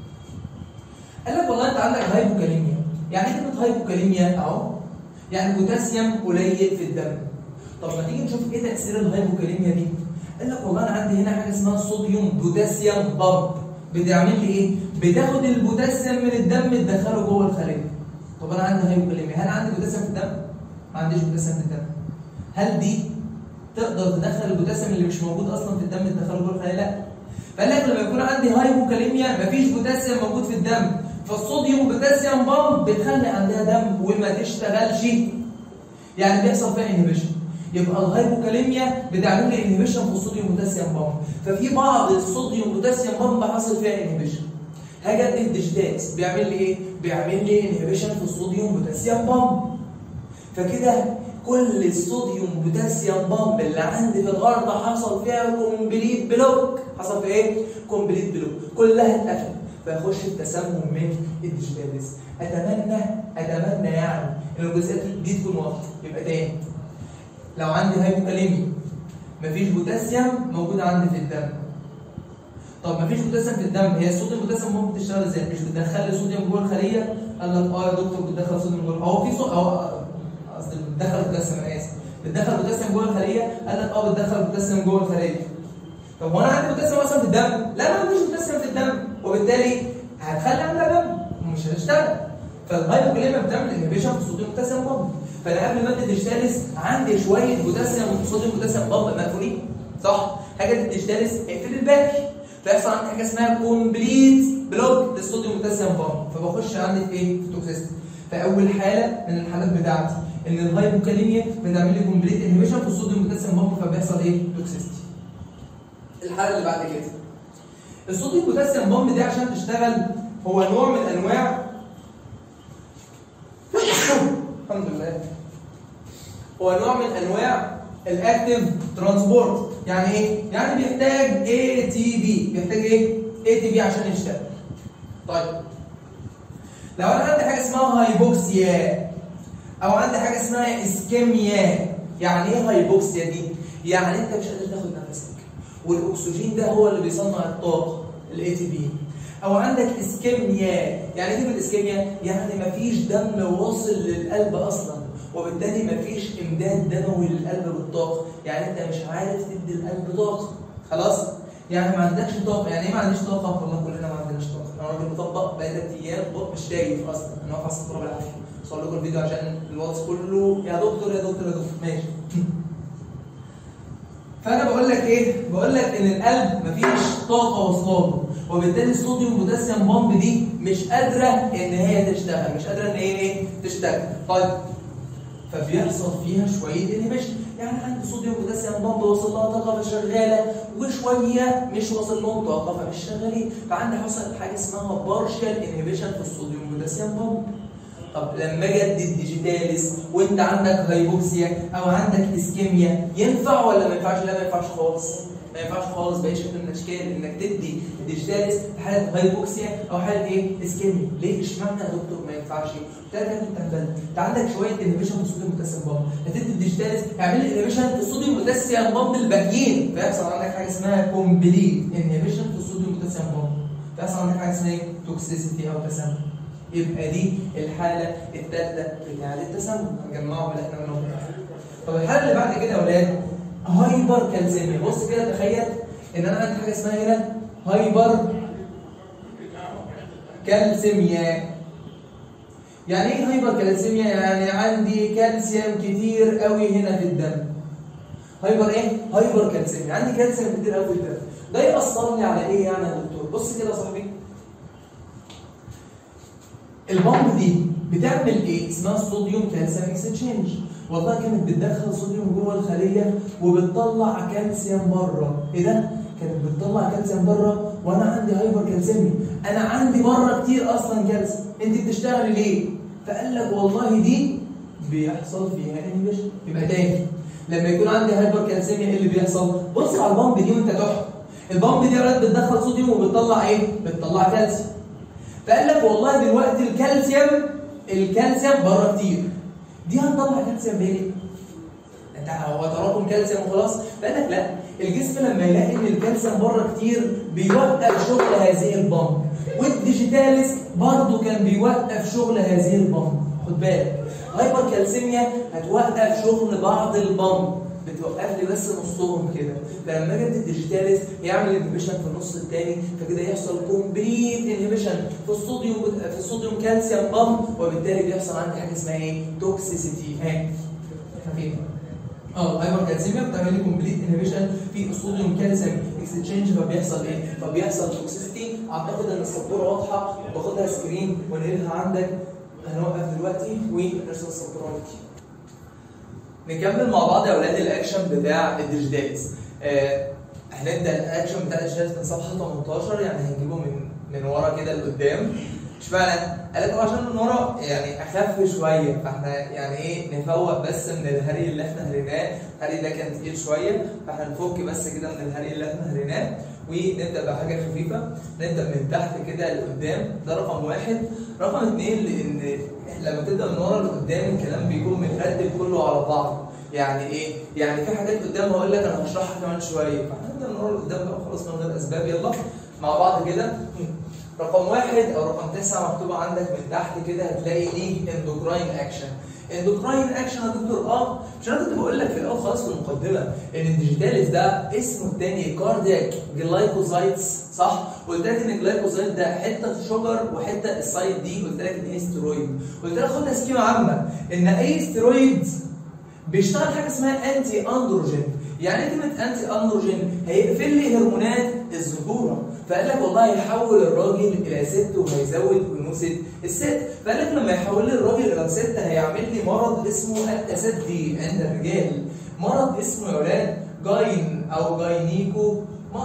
قال لك والله انت عندك هايبوكاليميا يعني ايه كلمه هايبوكاليميا اهو يعني بوتاسيوم قليل في الدم طب ما تيجي نشوف ايه تاثير الهايبوكاليميا دي قال لك والله انا عندي هنا حاجه اسمها صوديوم بوتاسيوم بامب بتعمل لي ايه بتاخد البوتاسيوم من الدم تدخله جوه الخليه طب انا عندي هايبوكاليميا هل عندي بوتاسيوم في الدم ما عنديش بوتاسيوم في الدم هل دي تقدر تدخل البوتاسيوم اللي مش موجود اصلا في الدم تدخله جوه الخليه لا فقال لك لما يكون عندي هايبوكاليميا مفيش بوتاسيوم موجود في الدم فالصوديوم بوتاسيوم بامب بتخلي عندها دم وما تشتغلش يعني بيحصل فيها انهبيشن يبقى الهايبوكاليميا بتعمل لي انهبيشن في الصوديوم بوتاسيوم بامب ففي بعض الصوديوم بوتاسيوم بامب حصل فيها انهبيشن هاجي ادي الديجيتالز بيعمل لي ايه؟ بيعمل لي انهبيشن في الصوديوم بوتاسيوم بامب فكده كل الصوديوم بوتاسيوم بامب اللي عندي في الارض حصل فيها كومبليت بلوك حصل في ايه؟ كومبليت بلوك كلها اتقفل فيخش التسمم من الديجيتاليز اتمنى اتمنى يعني ان الجزئيات دي تكون واضحه يبقى تاني لو عندي هايبوكاليميا مفيش بوتاسيوم موجود عندي في الدم طب مفيش بوتاسيوم في الدم هي الصوديوم بوتاسيوم ممكن بتشتغل ازاي مش بتدخل لي صوديوم جوه الخليه قال لك اه يا دكتور بتدخل صوديوم جوه هو في صو... هو قصدي بتدخل بوتاسيوم انا اسف بتدخل بوتاسيوم جوه الخليه قال لك اه بتدخل بوتاسيوم جوه الخليه طب وانا عندي بوتاسيوم اصلا في الدم لا ما عنديش بوتاسيوم في الدم وبالتالي هتخلي عندها دم ومش هتشتغل فالهايبوكاليميا بتعمل انهبيشن في الصوديوم بوتاسيوم بامب فانا قبل ما ادي ديجيتاليس عندي شويه بوتاسيوم وصوديوم بوتاسيوم بامب مقفولين صح حاجه الديجيتاليس اقفل الباقي فيحصل عندي حاجه اسمها كومبليت بلوك للصوديوم بوتاسيوم بامب فبخش عندي في ايه في توكسيستي فاول حاله من الحالات بتاعتي ان الهايبوكاليميا بتعمل لي كومبليت انهبيشن في الصوديوم بوتاسيوم بامب فبيحصل ايه توكسيستي الحاله اللي بعد كده الصوديوم بوتاسيوم بامب دي عشان تشتغل هو نوع من انواع الحمد لله هو نوع من انواع الاكتيف ترانسبورت يعني ايه يعني بيحتاج اي تي بي بيحتاج ايه اي تي بي عشان يشتغل طيب لو انا عندي حاجه اسمها هايبوكسيا او عندي حاجه اسمها اسكيميا يعني ايه هايبوكسيا دي يعني انت مش قادر تاخد نفسك والاكسجين ده هو اللي بيصنع الطاقه الاي تي بي او عندك اسكيميا يعني ايه كلمه اسكيميا يعني مفيش دم واصل للقلب اصلا وبالتالي مفيش امداد دموي للقلب بالطاقه يعني انت مش عارف تدي القلب طاقه خلاص يعني ما عندكش طاقه يعني ايه ما عنديش طاقه والله كلنا ما عندناش طاقه انا راجل مطبق بقالي ثلاث ايام بق مش شايف اصلا انا واقف على السطور بالعافيه بصور لكم الفيديو عشان الواتس كله يا دكتور يا دكتور يا دكتور ماشي فانا بقول لك ايه بقول لك ان القلب مفيش طاقه واصلاله وبالتالي الصوديوم بوتاسيوم بامب دي مش قادره ان هي تشتغل مش قادره ان هي ايه تشتغل طيب فبيحصل فيها شويه انهبيشن يعني عندي صوديوم بوتاسيوم بامب وصل لها طاقه فشغاله وشويه مش واصل لهم طاقه فمش شغالين فعندي حصلت حاجه اسمها بارشال انهبيشن في الصوديوم بوتاسيوم بامب طب لما اجي ادي الديجيتاليس وانت عندك هايبوكسيا او عندك اسكيميا ينفع ولا ما ينفعش؟ لا ما ينفعش خالص ما ينفعش خالص باي شكل من الاشكال انك تدي الديجيتاليس في حاله هايبوكسيا او حاله ايه؟ اسكيميا ليه؟ اشمعنى يا دكتور ما ينفعش؟ قلت لك انت تهبل انت عندك شويه انهبيشن في الصوديوم بوتاسيوم بامب هتدي الديجيتاليس اعمل لي انهبيشن في الصوديوم بوتاسيوم بامب الباقيين فيحصل عندك حاجه اسمها كومبليت انهبيشن في الصوديوم بوتاسيوم بامب فيحصل عندك حاجه اسمها توكسيسيتي او تسمم يبقى دي الحاله الثالثه بتاعه التسمم هنجمعهم اللي احنا قلناهم طب الحاله اللي بعد كده يا اولاد هايبر كالسيميا بص كده تخيل ان انا عندي حاجه اسمها هنا هايبر كالسيميا يعني ايه هايبر كالسيميا يعني عندي كالسيوم كتير قوي هنا في الدم هايبر ايه هايبر كالسيميا عندي كالسيوم كتير قوي في الدم ده ياثر لي على ايه يعني يا دكتور بص كده يا صاحبي البامب دي بتعمل ايه؟ اسمها صوديوم كالسيوم اكسشينج والله كانت بتدخل صوديوم جوه الخليه وبتطلع كالسيوم بره ايه ده؟ كانت بتطلع كالسيوم بره وانا عندي هايبر كالسيميا انا عندي بره كتير اصلا كالسيوم انت بتشتغلي ليه؟ فقال لك والله دي بيحصل فيها انهبيشن يبقى تاني لما يكون عندي هايبر كالسيميا ايه اللي بيحصل؟ بص على البامب دي وانت تحت البامب دي يا ولاد بتدخل صوديوم وبتطلع ايه؟ بتطلع كالسيوم فقال لك والله دلوقتي الكالسيوم الكالسيوم بره كتير دي هنطلع كالسيوم ليه؟ انت هو تراكم كالسيوم وخلاص فقال لك لا الجسم لما يلاقي ان الكالسيوم بره كتير بيوقف شغل هذه البامب والديجيتاليس برضه كان بيوقف شغل هذه البامب خد بالك هايبر كالسيميا هتوقف شغل بعض البامب بتوقف لي بس نصهم كده فلما اجي ادي الديجيتاليس يعمل انهبيشن في النص الثاني فكده يحصل كومبليت انهبيشن في الصوديوم في الصوديوم كالسيوم بامب وبالتالي بيحصل عندي حاجه اسمها ايه؟ توكسيسيتي ها احنا فين؟ اه هايبر كالسيميا بتعمل لي كومبليت انهبيشن في الصوديوم كالسيوم اكسشينج فبيحصل ايه؟ فبيحصل توكسيسيتي اعتقد ان السبوره واضحه باخدها سكرين ونقلها عندك هنوقف دلوقتي ونرسل السبوره ونكتب نكمل مع بعض يا اولاد الاكشن بتاع الديجيتاليز آه هنبدا الاكشن بتاع الديجيتاليز من صفحه 18 يعني هنجيبه من من ورا كده لقدام اشمعنى؟ قال لك عشان من ورا يعني اخف شويه فاحنا يعني ايه نفوق بس من الهري اللي احنا هريناه، الهري ده كان تقيل شويه فاحنا نفك بس كده من الهري اللي احنا هريناه ونبدا بحاجه خفيفه نبدا من تحت كده لقدام ده رقم واحد، رقم اثنين لان لما تبدا من ورا لقدام الكلام بيكون مترتب كله على بعض يعني ايه؟ يعني في حاجات قدام هقول لك انا هشرحها كمان شويه فهنبدا من ورا لقدام بقى خلاص من غير اسباب يلا مع بعض كده رقم واحد او رقم تسعه مكتوبه عندك من تحت كده هتلاقي دي اندوكراين اكشن اندوكراين اكشن يا دكتور اه مش انا كنت بقول لك في الاول خالص في المقدمه ان الديجيتاليز ده اسمه الثاني كاردياك جلايكوزايتس صح؟ قلت لك ان الجلايكوزايت ده حته شجر وحته السايد دي قلت لك ان هي ستيرويد قلت لك خدها سكيمه عامه ان اي ستيرويد بيشتغل حاجه اسمها انتي اندروجين يعني كلمه انتي اندروجين هيقفل لي هرمونات الذكوره فقال لك والله هيحول الراجل الى ست وهيزود انوثه الست فقال لك لما يحول لي الراجل الى ست هيعمل لي مرض اسمه التسدي عند الرجال مرض اسمه يا ولاد جاين او جاينيكو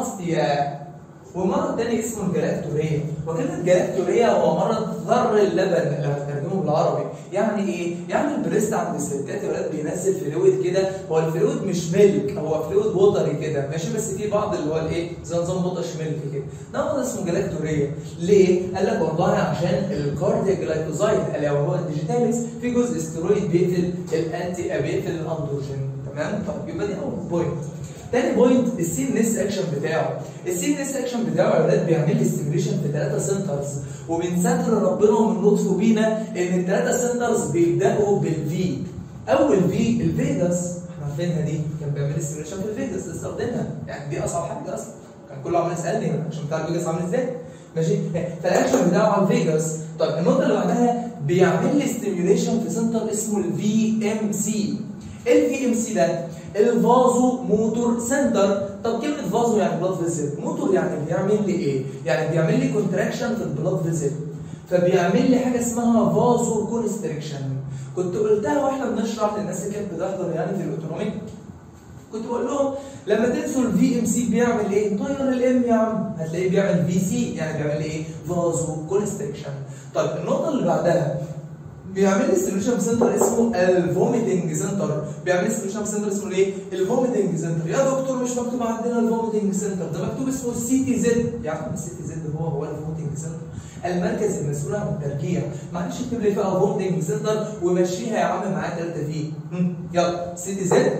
ماستيا ومرض تاني اسمه الجلاكتوريا وكلمة جلاكتوريا هو مرض ذر اللبن لو هترجمه بالعربي يعني ايه؟ يعني البريست عند الستات يا ولاد بينزل فلويد كده هو الفلويد مش ملك هو فلويد ووتري كده ماشي بس في بعض اللي هو الايه؟ زي نظام بطش ملك كده ده مرض اسمه جلاكتوريا ليه؟ قال لك والله عشان الكارديا جلايكوزايد الا وهو الديجيتاليس في جزء استرويد بيقتل الانتي بيقتل الاندروجين تمام؟ طيب يبقى دي اول بوينت تاني بوينت السي ان اس اكشن بتاعه السي ان اس اكشن بتاعه يا ولاد بيعمل لي ستيميوليشن في ثلاثه سنترز ومن ستر ربنا ومن لطفه بينا ان الثلاثه سنترز بيبداوا بالفي اول في الفيجاس احنا عارفينها دي كان بيعمل استيميوليشن في الفيجاس استخدمها يعني دي اصعب حاجه اصلا كان كله عمال يسالني عشان بتاع الفيجاس عامل ازاي ماشي فالاكشن بتاعه على الفيجاس طيب النقطه اللي بعدها بيعمل لي ستيميوليشن في سنتر اسمه الفي ام سي الفي ام سي ده الفازو موتور سنتر طب كلمه فازو يعني بلاد فيزل موتور يعني بيعمل لي ايه يعني بيعمل لي كونتراكشن في البلاد فيزل فبيعمل لي حاجه اسمها فازو كونستريكشن كنت قلتها واحنا بنشرح للناس اللي كانت بتحضر يعني في الاوتونوميك كنت بقول لهم لما تنسوا الفي ام سي بيعمل ايه؟ طير الام يا عم هتلاقيه بيعمل في سي يعني بيعمل ايه؟ فازو كونستريكشن طيب النقطه اللي بعدها بيعمل لي ستيميوليشن سنتر اسمه الفوميتنج سنتر بيعمل لي ستيميوليشن سنتر اسمه ايه؟ الفوميتنج سنتر يا دكتور مش مكتوب عندنا الفوميتنج سنتر ده مكتوب اسمه السي تي زد يا عم السي تي زد هو هو الفوميتنج سنتر المركز المسؤول عن الترجيع معلش اكتب لي فيها فوميتنج سنتر ومشيها يا عم معاه 3 في يلا سي تي زد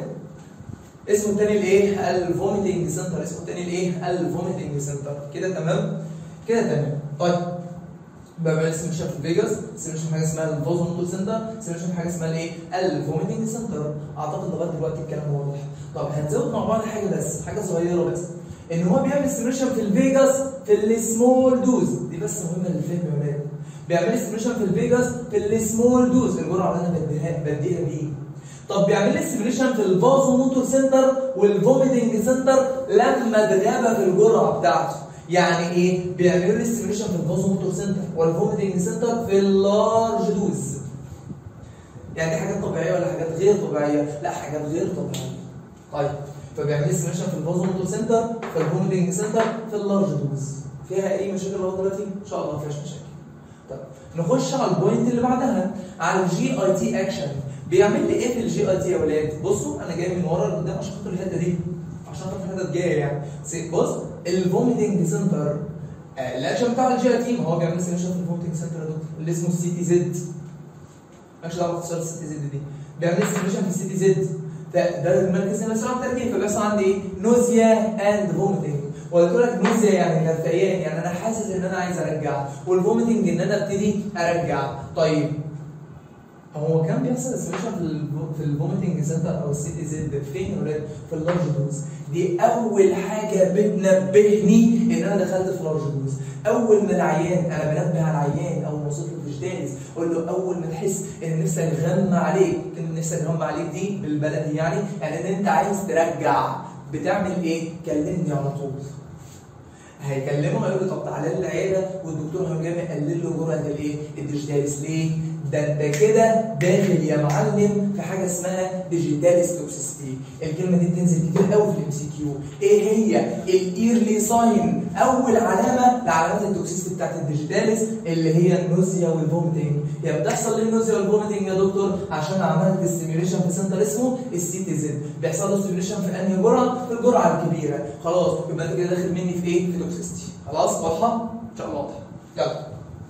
اسمه الثاني الايه؟ الفوميتنج سنتر اسمه الثاني الايه؟ الفوميتنج سنتر كده تمام؟ كده تمام طيب بعمل سيميشن في فيجاس سيميشن في حاجه اسمها الفوزو موتور سنتر سيميشن في حاجه اسمها الايه؟ الفوميتنج سنتر اعتقد لغايه دلوقتي الكلام واضح طب هنزود مع بعض حاجه بس حاجه صغيره بس ان هو بيعمل سيميشن في الفيجاس في السمول دوز دي بس مهمه للفهم يا ولاد بيعمل سيميشن في الفيجاس في السمول دوز الجرعه اللي انا بديها بديها بيه طب بيعمل لي سيميوليشن في الفازو موتور سنتر والفوميتنج سنتر لما اتغاب في الجرعه بتاعته يعني ايه بيعملوا لي سيميوليشن في الفازو موتور سنتر والفوميتنج سنتر في اللارج دوز يعني دي حاجات طبيعيه ولا حاجات غير طبيعيه لا حاجات غير طبيعيه طيب فبيعمل لي سيميوليشن في الفازو موتور سنتر في الفوميتنج سنتر في اللارج دوز فيها اي مشاكل لغايه دلوقتي ان شاء الله ما فيهاش مشاكل طيب نخش على البوينت اللي بعدها على الجي اي تي اكشن بيعمل لي ايه في الجي اي تي يا ولاد؟ بصوا انا جاي من ورا لقدام عشان خاطر الحته دي عشان خاطر الحته الجايه يعني بص الفوميتنج سنتر آه الاكشن بتاع الجي اي تي ما هو بيعمل سيميشن في الفوميتنج سنتر يا دكتور اللي اسمه السي تي زد مالكش دعوه باختصار السي تي زد دي بيعمل سيميشن في السي تي زد ده ده المركز المسؤول عن التركيب فبيحصل عندي ايه؟ نوزيا اند فوميتنج وقلت لك نوزيا يعني غثيان يعني انا حاسس ان انا عايز ارجع والفوميتنج ان انا ابتدي ارجع طيب هو كان بيحصل سيميشن في في الفوميتنج سنتر او السي تي زد فين يا ولاد؟ في اللارج دوز دي اول حاجه بتنبهني ان انا دخلت في لارج دوز اول ما العيان انا بنبه على العيان اول ما وصلت له فيجيتاليز اقول له اول ما تحس ان نفسك غمى عليك كلمه نفسك غمى عليك دي بالبلدي يعني يعني ان انت عايز ترجع بتعمل ايه؟ كلمني على طول هيكلمه هيقول له طب تعالى لي العياده والدكتور هيقوم جاي مقلل له جرعه الايه؟ الديجيتاليس ليه؟ ده انت كده داخل يا معلم في حاجه اسمها ديجيتاليس توكسيستي الكلمه دي بتنزل كتير قوي في الام سي كيو ايه هي الايرلي ساين اول علامه لعلامات التوكسيستي بتاعت الديجيتاليس اللي هي النوزيا والفوميتنج يا بتحصل ليه النوزيا والفوميتنج يا دكتور عشان عملت ستيميوليشن في سنتر اسمه السي تي زد بيحصل له ستيميوليشن في انهي جرعه في الجرعه الكبيره خلاص يبقى انت كده داخل مني في ايه في توكسيستي خلاص واضحه ان شاء الله واضحه يلا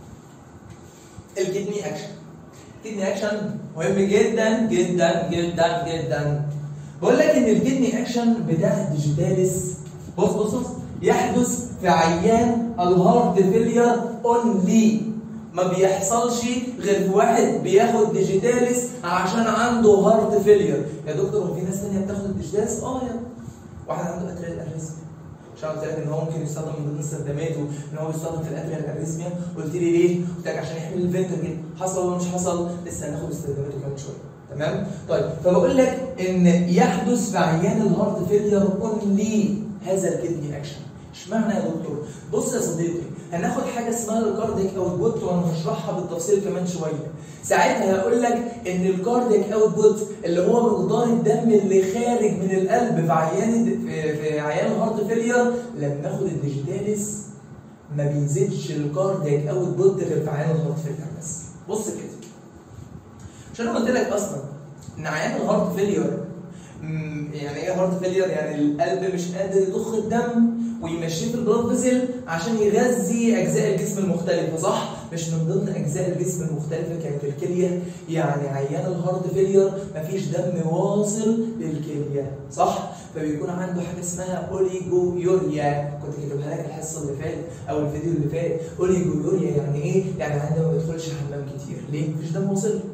الكدني اكشن الكدني اكشن مهم جدا جدا جدا جدا بقول لك ان الكدني اكشن بتاع الديجيتاليس بص بص بص يحدث في عيان الهارت فيلير اونلي ما بيحصلش غير في واحد بياخد ديجيتاليس عشان عنده هارت فيلير يا دكتور هو في ناس ثانيه بتاخد الديجيتاليس اه يا واحد عنده اتريال اريزميا عشان قلت لك ان هو ممكن يستخدم من ضمن استخداماته ان هو يستخدم في الاتريال اريزميا قلت لي ليه؟ قلت لك عشان يحمل الفنترجل حصل ولا مش حصل؟ لسه هناخد استخداماته كمان شويه تمام؟ طيب فبقول لك ان يحدث في عيان الهارت فيلير اونلي هذا الكدني اكشن اشمعنى يا دكتور؟ بص يا صديقي هناخد حاجه اسمها الكارديك اوتبوت وانا هشرحها بالتفصيل كمان شويه. ساعتها هقول لك ان الكارديك اوتبوت اللي هو مقدار الدم اللي خارج من القلب في عيان في, في عيان الهارت فيلير لما ناخد الديجيتاليس ما بيزيدش الكارديك اوتبوت غير في عيان الهارت فيلير بس. بص كده. عشان انا قلت لك اصلا ان عيان الهارت فيلير يعني ايه هارت فيلير؟ يعني القلب مش قادر يضخ الدم ويمشيه في البلاد فيزل عشان يغذي اجزاء الجسم المختلفه صح؟ مش من ضمن اجزاء الجسم المختلفه كانت الكليه يعني عيان الهارت فيلير مفيش دم واصل للكليه صح؟ فبيكون عنده حاجه اسمها اوليجو يوريا كنت كاتبها لك الحصه اللي فاتت او الفيديو اللي فات اوليجو يوريا يعني ايه؟ يعني عنده ما بيدخلش حمام كتير ليه؟ مفيش دم واصل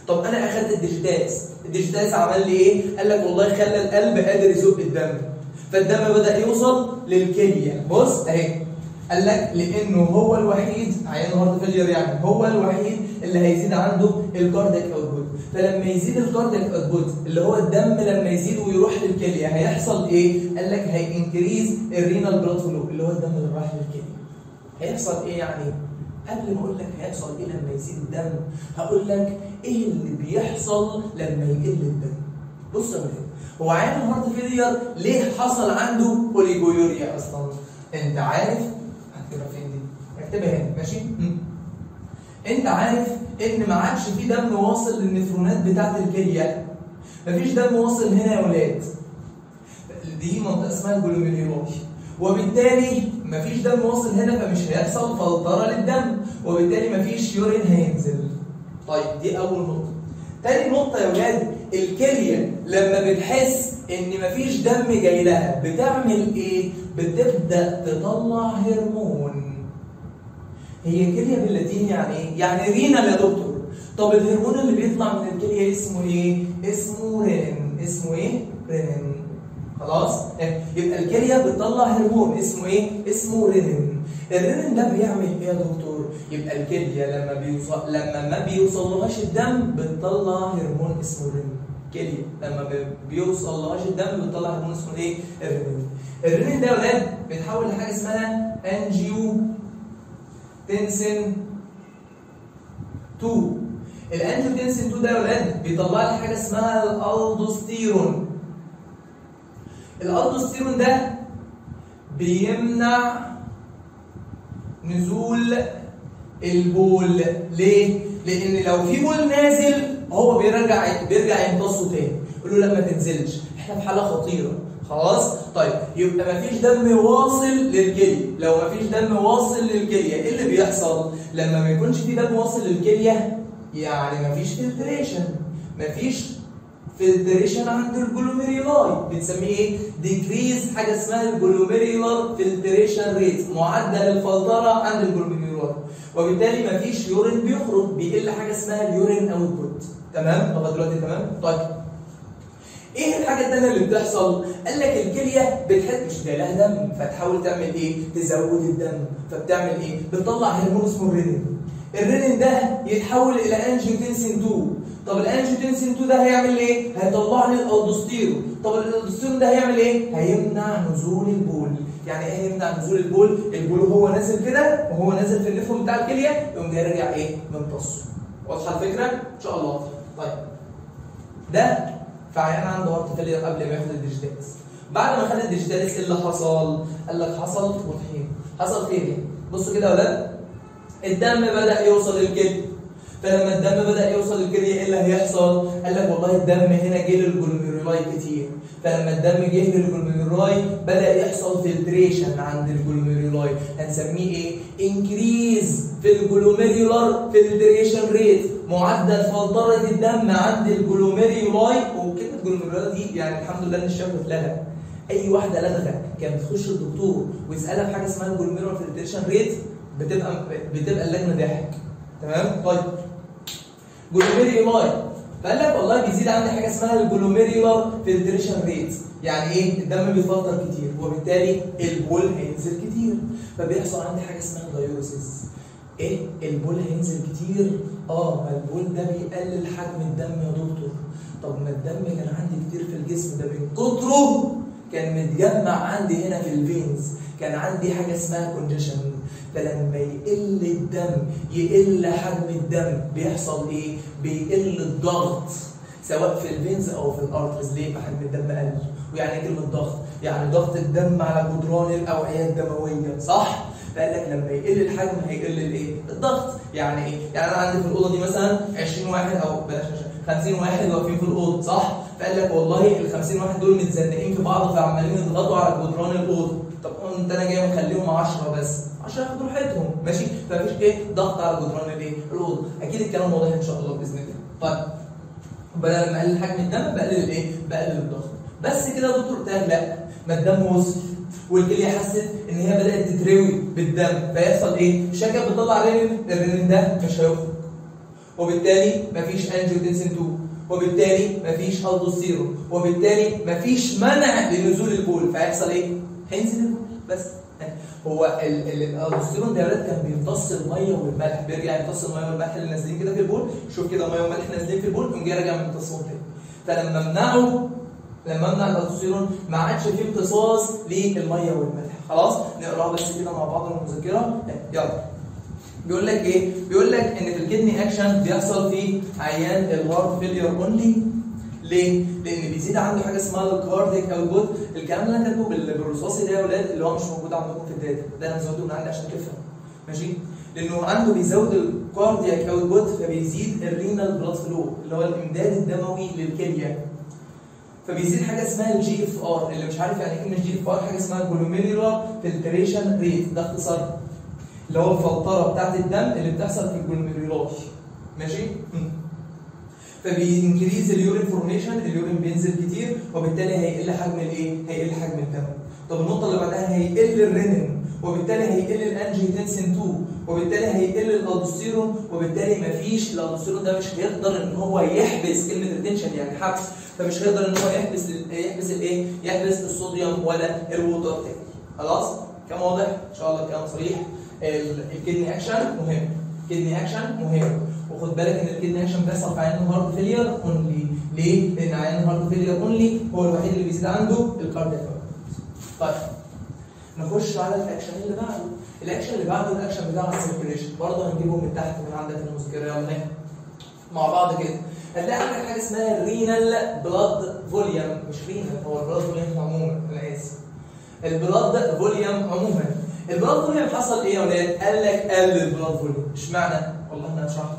طب انا اخدت الديجيتالس الديجيتالس عمل لي ايه قال لك والله خلى القلب قادر يزق الدم فالدم بدا يوصل للكليه بص اهي قال لك لانه هو الوحيد عيان هارت فيلير يعني هو الوحيد اللي هيزيد عنده الكاردياك اوتبوت فلما يزيد الكاردياك اوتبوت اللي هو الدم لما يزيد ويروح للكليه هيحصل ايه؟ قال لك هينكريز الرينال بلاد فلو اللي هو الدم اللي رايح للكليه هيحصل ايه يعني؟ قبل ما اقول لك هيحصل ايه لما يزيد الدم هقول لك ايه اللي بيحصل لما يقل الدم بص يا ولاد هو عيان الهارت فيلير ليه حصل عنده بوليجويوريا اصلا انت عارف هكتبها فين دي اكتبها هنا ماشي مم. انت عارف ان ما عادش في دم واصل للنفرونات بتاعت الكليه مفيش دم واصل هنا يا ولاد دي منطقه اسمها الجلوميريولاي وبالتالي مفيش دم واصل هنا فمش هيحصل فلتره للدم وبالتالي مفيش يورين هينزل طيب دي اول نقطه تاني نقطه يا ولاد الكليه لما بتحس ان مفيش دم جاي لها بتعمل ايه بتبدا تطلع هرمون هي كليه باللاتيني يعني ايه يعني رينال يا دكتور طب الهرمون اللي بيطلع من الكليه اسمه ايه اسمه رينين اسمه ايه رينين خلاص يبقى الكليه بتطلع هرمون اسمه ايه اسمه رينين الرينين ده بيعمل ايه يا دكتور يبقى الكليه لما بيوصل لما ما بيوصلهاش الدم بتطلع هرمون اسمه رينين كليه لما بيوصل لهاش الدم بتطلع هرمون اسمه ايه الرينين الرينين ده يا ولاد بيتحول لحاجه اسمها انجيو تنسن 2 الانجيوتنسين 2 ده يا ولاد بيطلع لي حاجه اسمها الالدوستيرون الالدوستيرون ده بيمنع نزول البول ليه؟ لان لو في بول نازل هو بيرجع بيرجع يمتصه تاني يقول له لا ما تنزلش احنا في حاله خطيره خلاص طيب يبقى مفيش دم واصل للكليه لو مفيش دم واصل للكليه ايه اللي بيحصل لما ما يكونش في دم واصل للكليه يعني مفيش فلتريشن مفيش فلتريشن عند الجلوميريولاي بنسميه ايه ديكريز حاجه اسمها الجلوميريولار فلتريشن ريت معدل الفلتره عند الجلوميريولاي وبالتالي مفيش يورين بيخرج بيقل حاجه اسمها اليورين اوتبوت تمام لغايه دلوقتي تمام طيب ايه الحاجه الثانيه اللي بتحصل؟ قال لك الكليه بتحب مش لها دم فتحاول تعمل ايه؟ تزود الدم فبتعمل ايه؟ بتطلع هرمون اسمه الرينين. الرينين ده يتحول الى انجيوتنسين 2 طب الانجيوتنسين 2 ده هيعمل ايه؟ هيطلع لي الالدوستيرون طب الالدوستيرون ده هيعمل ايه؟ هيمنع نزول البول يعني ايه هيمنع نزول البول؟ البول وهو نازل كده وهو نازل في النفرون بتاع الكليه يقوم جاي راجع ايه؟ ممتصه واضحه الفكره؟ ان شاء الله طيب ده فعيان عنده هارت فيلير قبل ما ياخد الديجيتالس بعد ما خد الديجيتالس ايه اللي حصل؟ قال لك حصل وطحين حصل خير يعني بصوا كده يا ولاد الدم بدا يوصل للكليه فلما الدم بدا يوصل للكليه ايه اللي هيحصل؟ قال لك والله الدم هنا جه للجلوميرولاي كتير فلما الدم جه للجلوميرولاي بدا يحصل فلتريشن عند الجلوميرولاي هنسميه ايه؟ انكريز في الجلوميريولار فلتريشن ريت معدل فلتره الدم عند الجلوميرولاي وكلمه جلوميرولاي دي يعني الحمد لله ان الشباب اتلغى اي واحده لدغه كانت بتخش الدكتور ويسالها في حاجه اسمها الجلوميرولار فلتريشن ريت بتبقى بتبقى اللجنه ضحك تمام طيب جلوميرولاي فقال لك والله بيزيد عندي حاجه اسمها الجلوميرولار فلتريشن ريت يعني ايه الدم بيفلتر كتير وبالتالي البول هينزل كتير فبيحصل عندي حاجه اسمها دايوريسيس ايه البول هينزل كتير اه ما البول ده بيقلل حجم الدم يا دكتور طب ما الدم كان عندي كتير في الجسم ده من كتره كان متجمع عندي هنا في الفينز كان عندي حاجه اسمها كونجيشن فلما يقل الدم يقل حجم الدم بيحصل ايه بيقل الضغط سواء في الفينز او في الارترز ليه ما حجم الدم قل ويعني ايه كلمه ضغط يعني ضغط الدم على جدران الاوعيه الدمويه صح فقال لك لما يقل الحجم هيقل الايه الضغط يعني ايه يعني انا عندي في الاوضه دي مثلا 20 واحد او بلاش 50 واحد واقفين في الاوضه صح فقال لك والله ال 50 واحد دول متزنقين في بعض فعمالين يضغطوا على جدران الاوضه طب انت انا جاي مخليهم 10 بس عشان ياخدوا راحتهم ماشي فمفيش ايه ضغط على جدران الايه الاوضه اكيد الكلام واضح ان شاء الله باذن الله طيب بدل ما اقلل حجم الدم بقلل الايه بقلل الضغط بس كده يا دكتور قال لا ما الدم وصل والكليه حست ان هي بدات تتروي بالدم فيحصل ايه؟ شكل بتطلع رينين الرينين ده مش هيخرج وبالتالي مفيش انجيوتنسين 2 وبالتالي مفيش الدوستيرون وبالتالي مفيش منع لنزول البول فهيحصل ايه؟ هينزل البول بس هو ال- ال- الالدوستيرون ده يا ولاد كان بيمتص الميه والملح بيرجع يمتص الميه والملح اللي نازلين كده في البول شوف كده ميه وملح نازلين في البول يقوم جاي راجع ممتصهم تاني فلما منعه لما امنع الالدوستيرون ما عادش فيه امتصاص للميه والملح خلاص نقراها بس كده مع بعض المذكره يلا بيقول لك ايه؟ بيقول لك ان في الكدني اكشن بيحصل في عيان الهارت فيلير اونلي ليه؟ لان بيزيد عنده حاجه اسمها الكارديك اوتبوت الكلام اللي انا كاتبه بال- بالرصاصي ده يا اولاد اللي هو مش موجود عندكم في الداتا ده انا مزوده من عندي عشان تفهم ماشي؟ لانه عنده بيزود الكاردياك اوتبوت فبيزيد الرينال بلاد فلو اللي هو الامداد الدموي للكليه فبيزيد حاجه اسمها الجي اف ار اللي مش عارف يعني ايه كلمه جي اف ار حاجه اسمها جلوميرولار فلتريشن ريت ده اختصار اللي هو الفلتره بتاعت الدم اللي بتحصل في الجلوميرولار ماشي مم. فبينكريز اليورين فورميشن اليورين بينزل كتير وبالتالي هيقل حجم الايه هيقل حجم الدم طب النقطه اللي بعدها هيقل الرينين وبالتالي هيقل الانجيوتنسين 2 وبالتالي هيقل الالدوستيرون وبالتالي مفيش الالدوستيرون ده مش هيقدر ان هو يحبس كلمه ريتنشن يعني حبس فمش هيقدر ان هو يحبس ال- يحبس الايه يحبس الصوديوم ولا الووتر تاني خلاص كلام واضح ان شاء الله كلام صريح ال- الكدني اكشن مهم كدني اكشن مهم وخد بالك ان الكدني اكشن بيحصل في عيان الهارت فيلير اونلي ليه؟ لان عيان الهارت فيلير اونلي هو الوحيد اللي بيزيد عنده الكاردياك طيب نخش على الاكشن اللي بعده الاكشن اللي بعده الاكشن بتاع السيركيليشن برضه هنجيبه من تحت من عندك في المذكره يلا نحن. مع بعض كده هتلاقي عندك حاجه اسمها الرينال بلاد فوليوم مش رينال هو البلاد فوليوم عموما انا اسف البلاد فوليوم عموما البلاد فوليوم حصل ايه يا ولاد؟ قال لك قل البلاد فوليوم اشمعنى؟ والله انا شرحته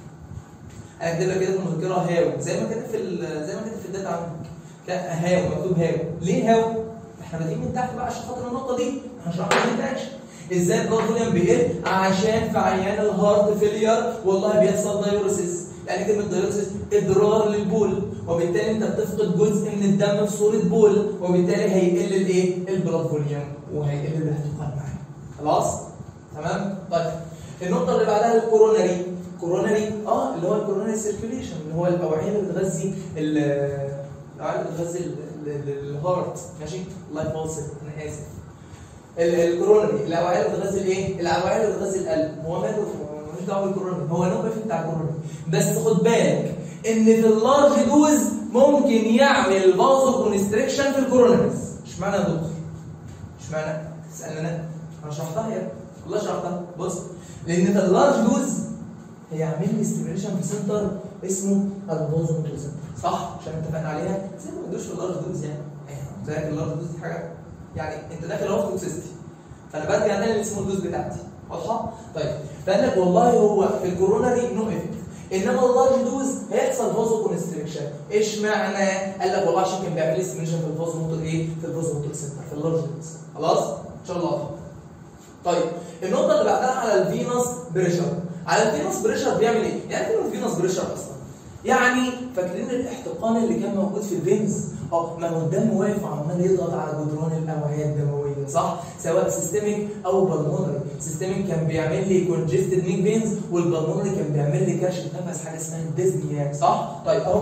انا كاتب لك كده في المذكره هاو زي ما كاتب في ال- زي ما كاتب في الداتا عندك كان هاو مكتوب هاو ليه هاو؟ احنا بادئين من تحت بقى عشان خاطر النقطه دي هنشرحها في الاكشن ازاي البلاد فوليوم بيقل عشان في عيان الهارت فيلير والله بيحصل دايوريسيس يعني كلمه دايوريسيس اضرار للبول وبالتالي انت بتفقد جزء من الدم في صوره بول وبالتالي هيقل الايه؟ البلاد فوليوم وهيقل الاحتقان معاه خلاص؟ تمام؟ طيب النقطه اللي بعدها الكوروناري كوروناري اه اللي هو الكوروناري سيركيوليشن اللي هو الاوعيه اللي بتغذي ال- الاوعيه اللي بتغذي ال- ال- ال- الهارت ماشي الله يفاصل انا اسف ال- الكورونري الاوعيه اللي بتغذي الايه؟ الاوعيه اللي بتغذي القلب هو ماله ملوش دعوه بالكورونري هو نوع بتاع الكورونري بس خد بالك ان في اللارج دوز ممكن يعمل فازو كونستريكشن في الكورونريز اشمعنى يا دكتور؟ اشمعنى؟ تسالني انا انا شرحتها يا والله شرحتها بص لان في اللارج دوز هيعمل لي ستيميوليشن في سنتر اسمه الفازو سنتر صح عشان اتفقنا عليها زي ما قلتوش في اللارج دوز يعني زي اللارج دوز دي حاجه يعني انت داخل اهو في توكسيستي فانا برجع تاني للسمول دوز بتاعتي واضحه؟ طيب فقال لك والله هو في الكوروناري نو افكت انما اللارج دوز هيحصل فازو كونستريكشن ايش معنى؟ قال لك والله عشان كان بيعمل لي ستيميوليشن في الفازو موتور ايه؟ في الفازو موتور سنتر في اللارج دوز خلاص؟ ان شاء الله واضحه طيب النقطة اللي بعدها على الفينوس بريشر على الفينوس بريشر بيعمل ايه؟ يعني ايه الفينوس بريشر اصلا؟ يعني فاكرين الاحتقان اللي كان موجود في الفينز؟ اه ما هو الدم واقف وعمال يضغط على جدران الاوعية الدموية صح؟ سواء سيستميك او بالمونري، سيستميك كان بيعمل لي كونجستد نيك فينز والبالمونري كان بيعمل لي كرشه نفس حاجه اسمها الديزنياك صح؟ طيب اهو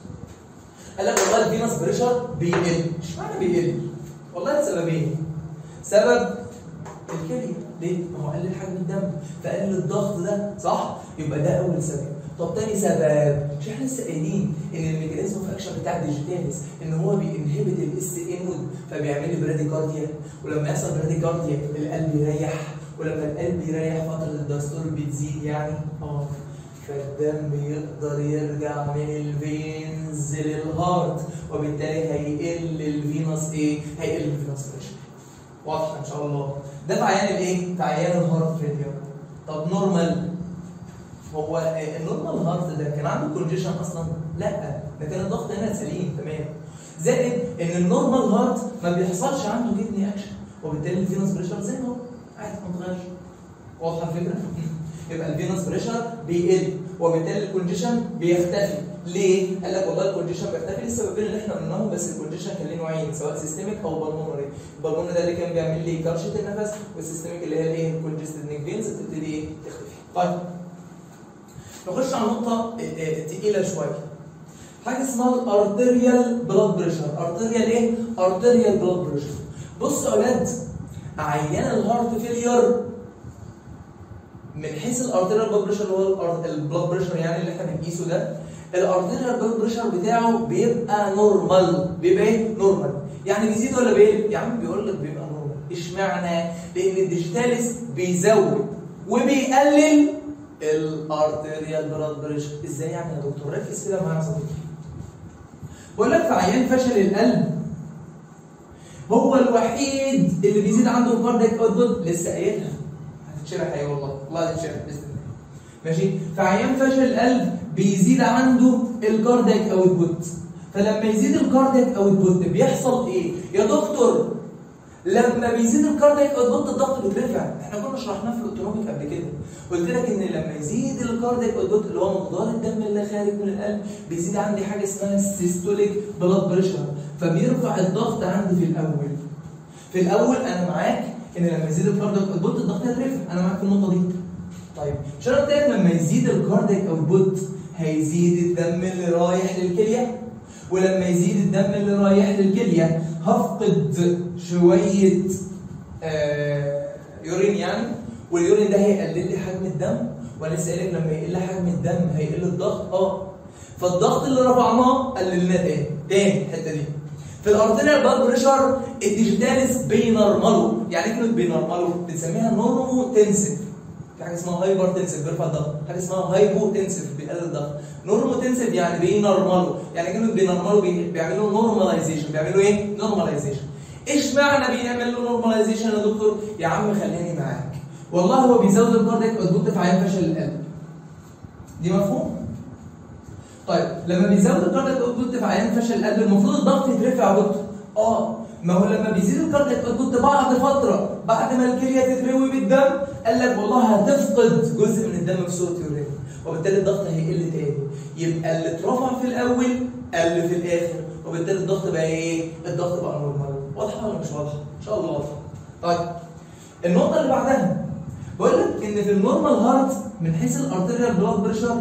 قال لك والله الفينوس بريشر بيقل، اشمعنى بيقل؟ والله لسببين سبب الكليه ليه؟ ما هو قلل حجم الدم فقلل الضغط ده صح؟ يبقى ده اول سبب طب تاني سبب مش احنا لسه قايلين ان الميكانيزم اوف اكشن بتاع الديجيتاليس ان هو بينهبت الاس ان فبيعمل لي براديكارديا ولما يحصل براديكارديا القلب يريح ولما القلب يريح فتره الدستور بتزيد يعني اه فالدم يقدر يرجع من الفينز للهارت وبالتالي هيقل الفينوس ايه؟ هيقل الفينوس بريشر واضحه ان شاء الله ده في عيان الايه؟ في عيان الهارت فيلير طب نورمال هو آه، النورمال هارت ده كان عنده كونجيشن اصلا؟ لا ده كان الضغط هنا سليم تمام زائد ان النورمال هارت ما بيحصلش عنده كدني اكشن وبالتالي الفينوس بريشر زي ما هو عادي ما اتغيرش واضحه الفكره؟ يبقى الفينوس بريشر بيقل وبالتالي الكونجيشن بيختفي ليه؟ قال لك والله الكونجيشن بيختفي للسببين اللي احنا قلناهم بس الكونجيشن كان ليه نوعين سواء سيستميك او بالمونري البالمونري ده اللي كان بيعمل لي كرشه النفس والسيستميك اللي هي الايه؟ الكونجستد نيك فينز بتبتدي ايه؟ تختفي طيب نخش على نقطه تقيله شويه حاجه اسمها الارتريال بلاد بريشر ارتريال ايه ارتريال بلاد بريشر بصوا يا اولاد عيان الهارت فيلير من حيث الارتريال بلاد بريشر اللي هو البلاد بريشر يعني اللي احنا بنقيسه ده الارتريال بلاد بريشر بتاعه بيبقى نورمال بيبقى ايه نورمال يعني بيزيد ولا بيقل يا عم بيقول لك بيبقى نورمال اشمعنى لان الديجيتاليس بيزود وبيقلل الارتريال بلاد بريشر ازاي يعني يا دكتور ركز كده معايا يا صديقي بقول لك في عيان فشل القلب هو الوحيد اللي بيزيد عنده الكاردياك اوتبوت لسه قايلها هتتشرح ايه والله والله هتتشرح باذن الله ماشي في عيان فشل القلب بيزيد عنده الكاردياك اوتبوت فلما يزيد الكاردياك اوتبوت بيحصل ايه يا دكتور لما بيزيد الكاردياك اوتبوت الضغط بيترفع احنا كنا شرحناه في الاوتونوميك قبل كده قلت لك ان لما يزيد الكاردياك اوتبوت اللي هو مقدار الدم اللي خارج من القلب بيزيد عندي حاجه اسمها السيستوليك بلاد بريشر فبيرفع الضغط عندي في الاول في الاول انا معاك ان لما يزيد الكاردياك اوتبوت الضغط هيترفع انا معاك في النقطه دي طيب مش انا قلت لك لما يزيد الكاردياك اوتبوت هيزيد الدم اللي رايح للكليه ولما يزيد الدم اللي رايح للكليه هفقد شويه آه يورين يعني واليورين ده هيقلل لي حجم الدم وانا لسه قايل لما يقل حجم الدم هيقل الضغط اه فالضغط اللي رفعناه قللناه تاني تاني الحته دي في الارتيريال بلاد بريشر الديجيتاليس بينرملوا يعني ايه كلمه بينرملوا بنسميها نورمو تنسيف في حاجه اسمها هايبر تنسيف بيرفع الضغط حاجه اسمها هايبو تنسيف بيقلل الضغط نورمو تنسيف يعني بينرملوا يعني كلمه بينرملوا بي- بيعملوا نورماليزيشن بيعملوا ايه نورماليزيشن ايش معنى بيعمل له نورماليزيشن يا دكتور يا عم خليني معاك والله هو بيزود الكاردياك اوتبوت في عيان فشل القلب دي مفهوم طيب لما بيزود الكاردياك اوتبوت في عيان فشل القلب المفروض الضغط يترفع يا دكتور اه ما هو لما بيزيد الكاردياك اوتبوت بعد فتره بعد ما الكليه تتروي بالدم قال لك والله هتفقد جزء من الدم في صوره يورين وبالتالي الضغط هيقل تاني يبقى اللي اترفع في الاول قل في الاخر وبالتالي الضغط بقى ايه؟ الضغط بقى نورمال واضحه ولا مش واضحه؟ ان شاء الله واضحه طيب النقطه اللي بعدها بقول لك ان في النورمال هارت من حيث الارتيريال بلاد بريشر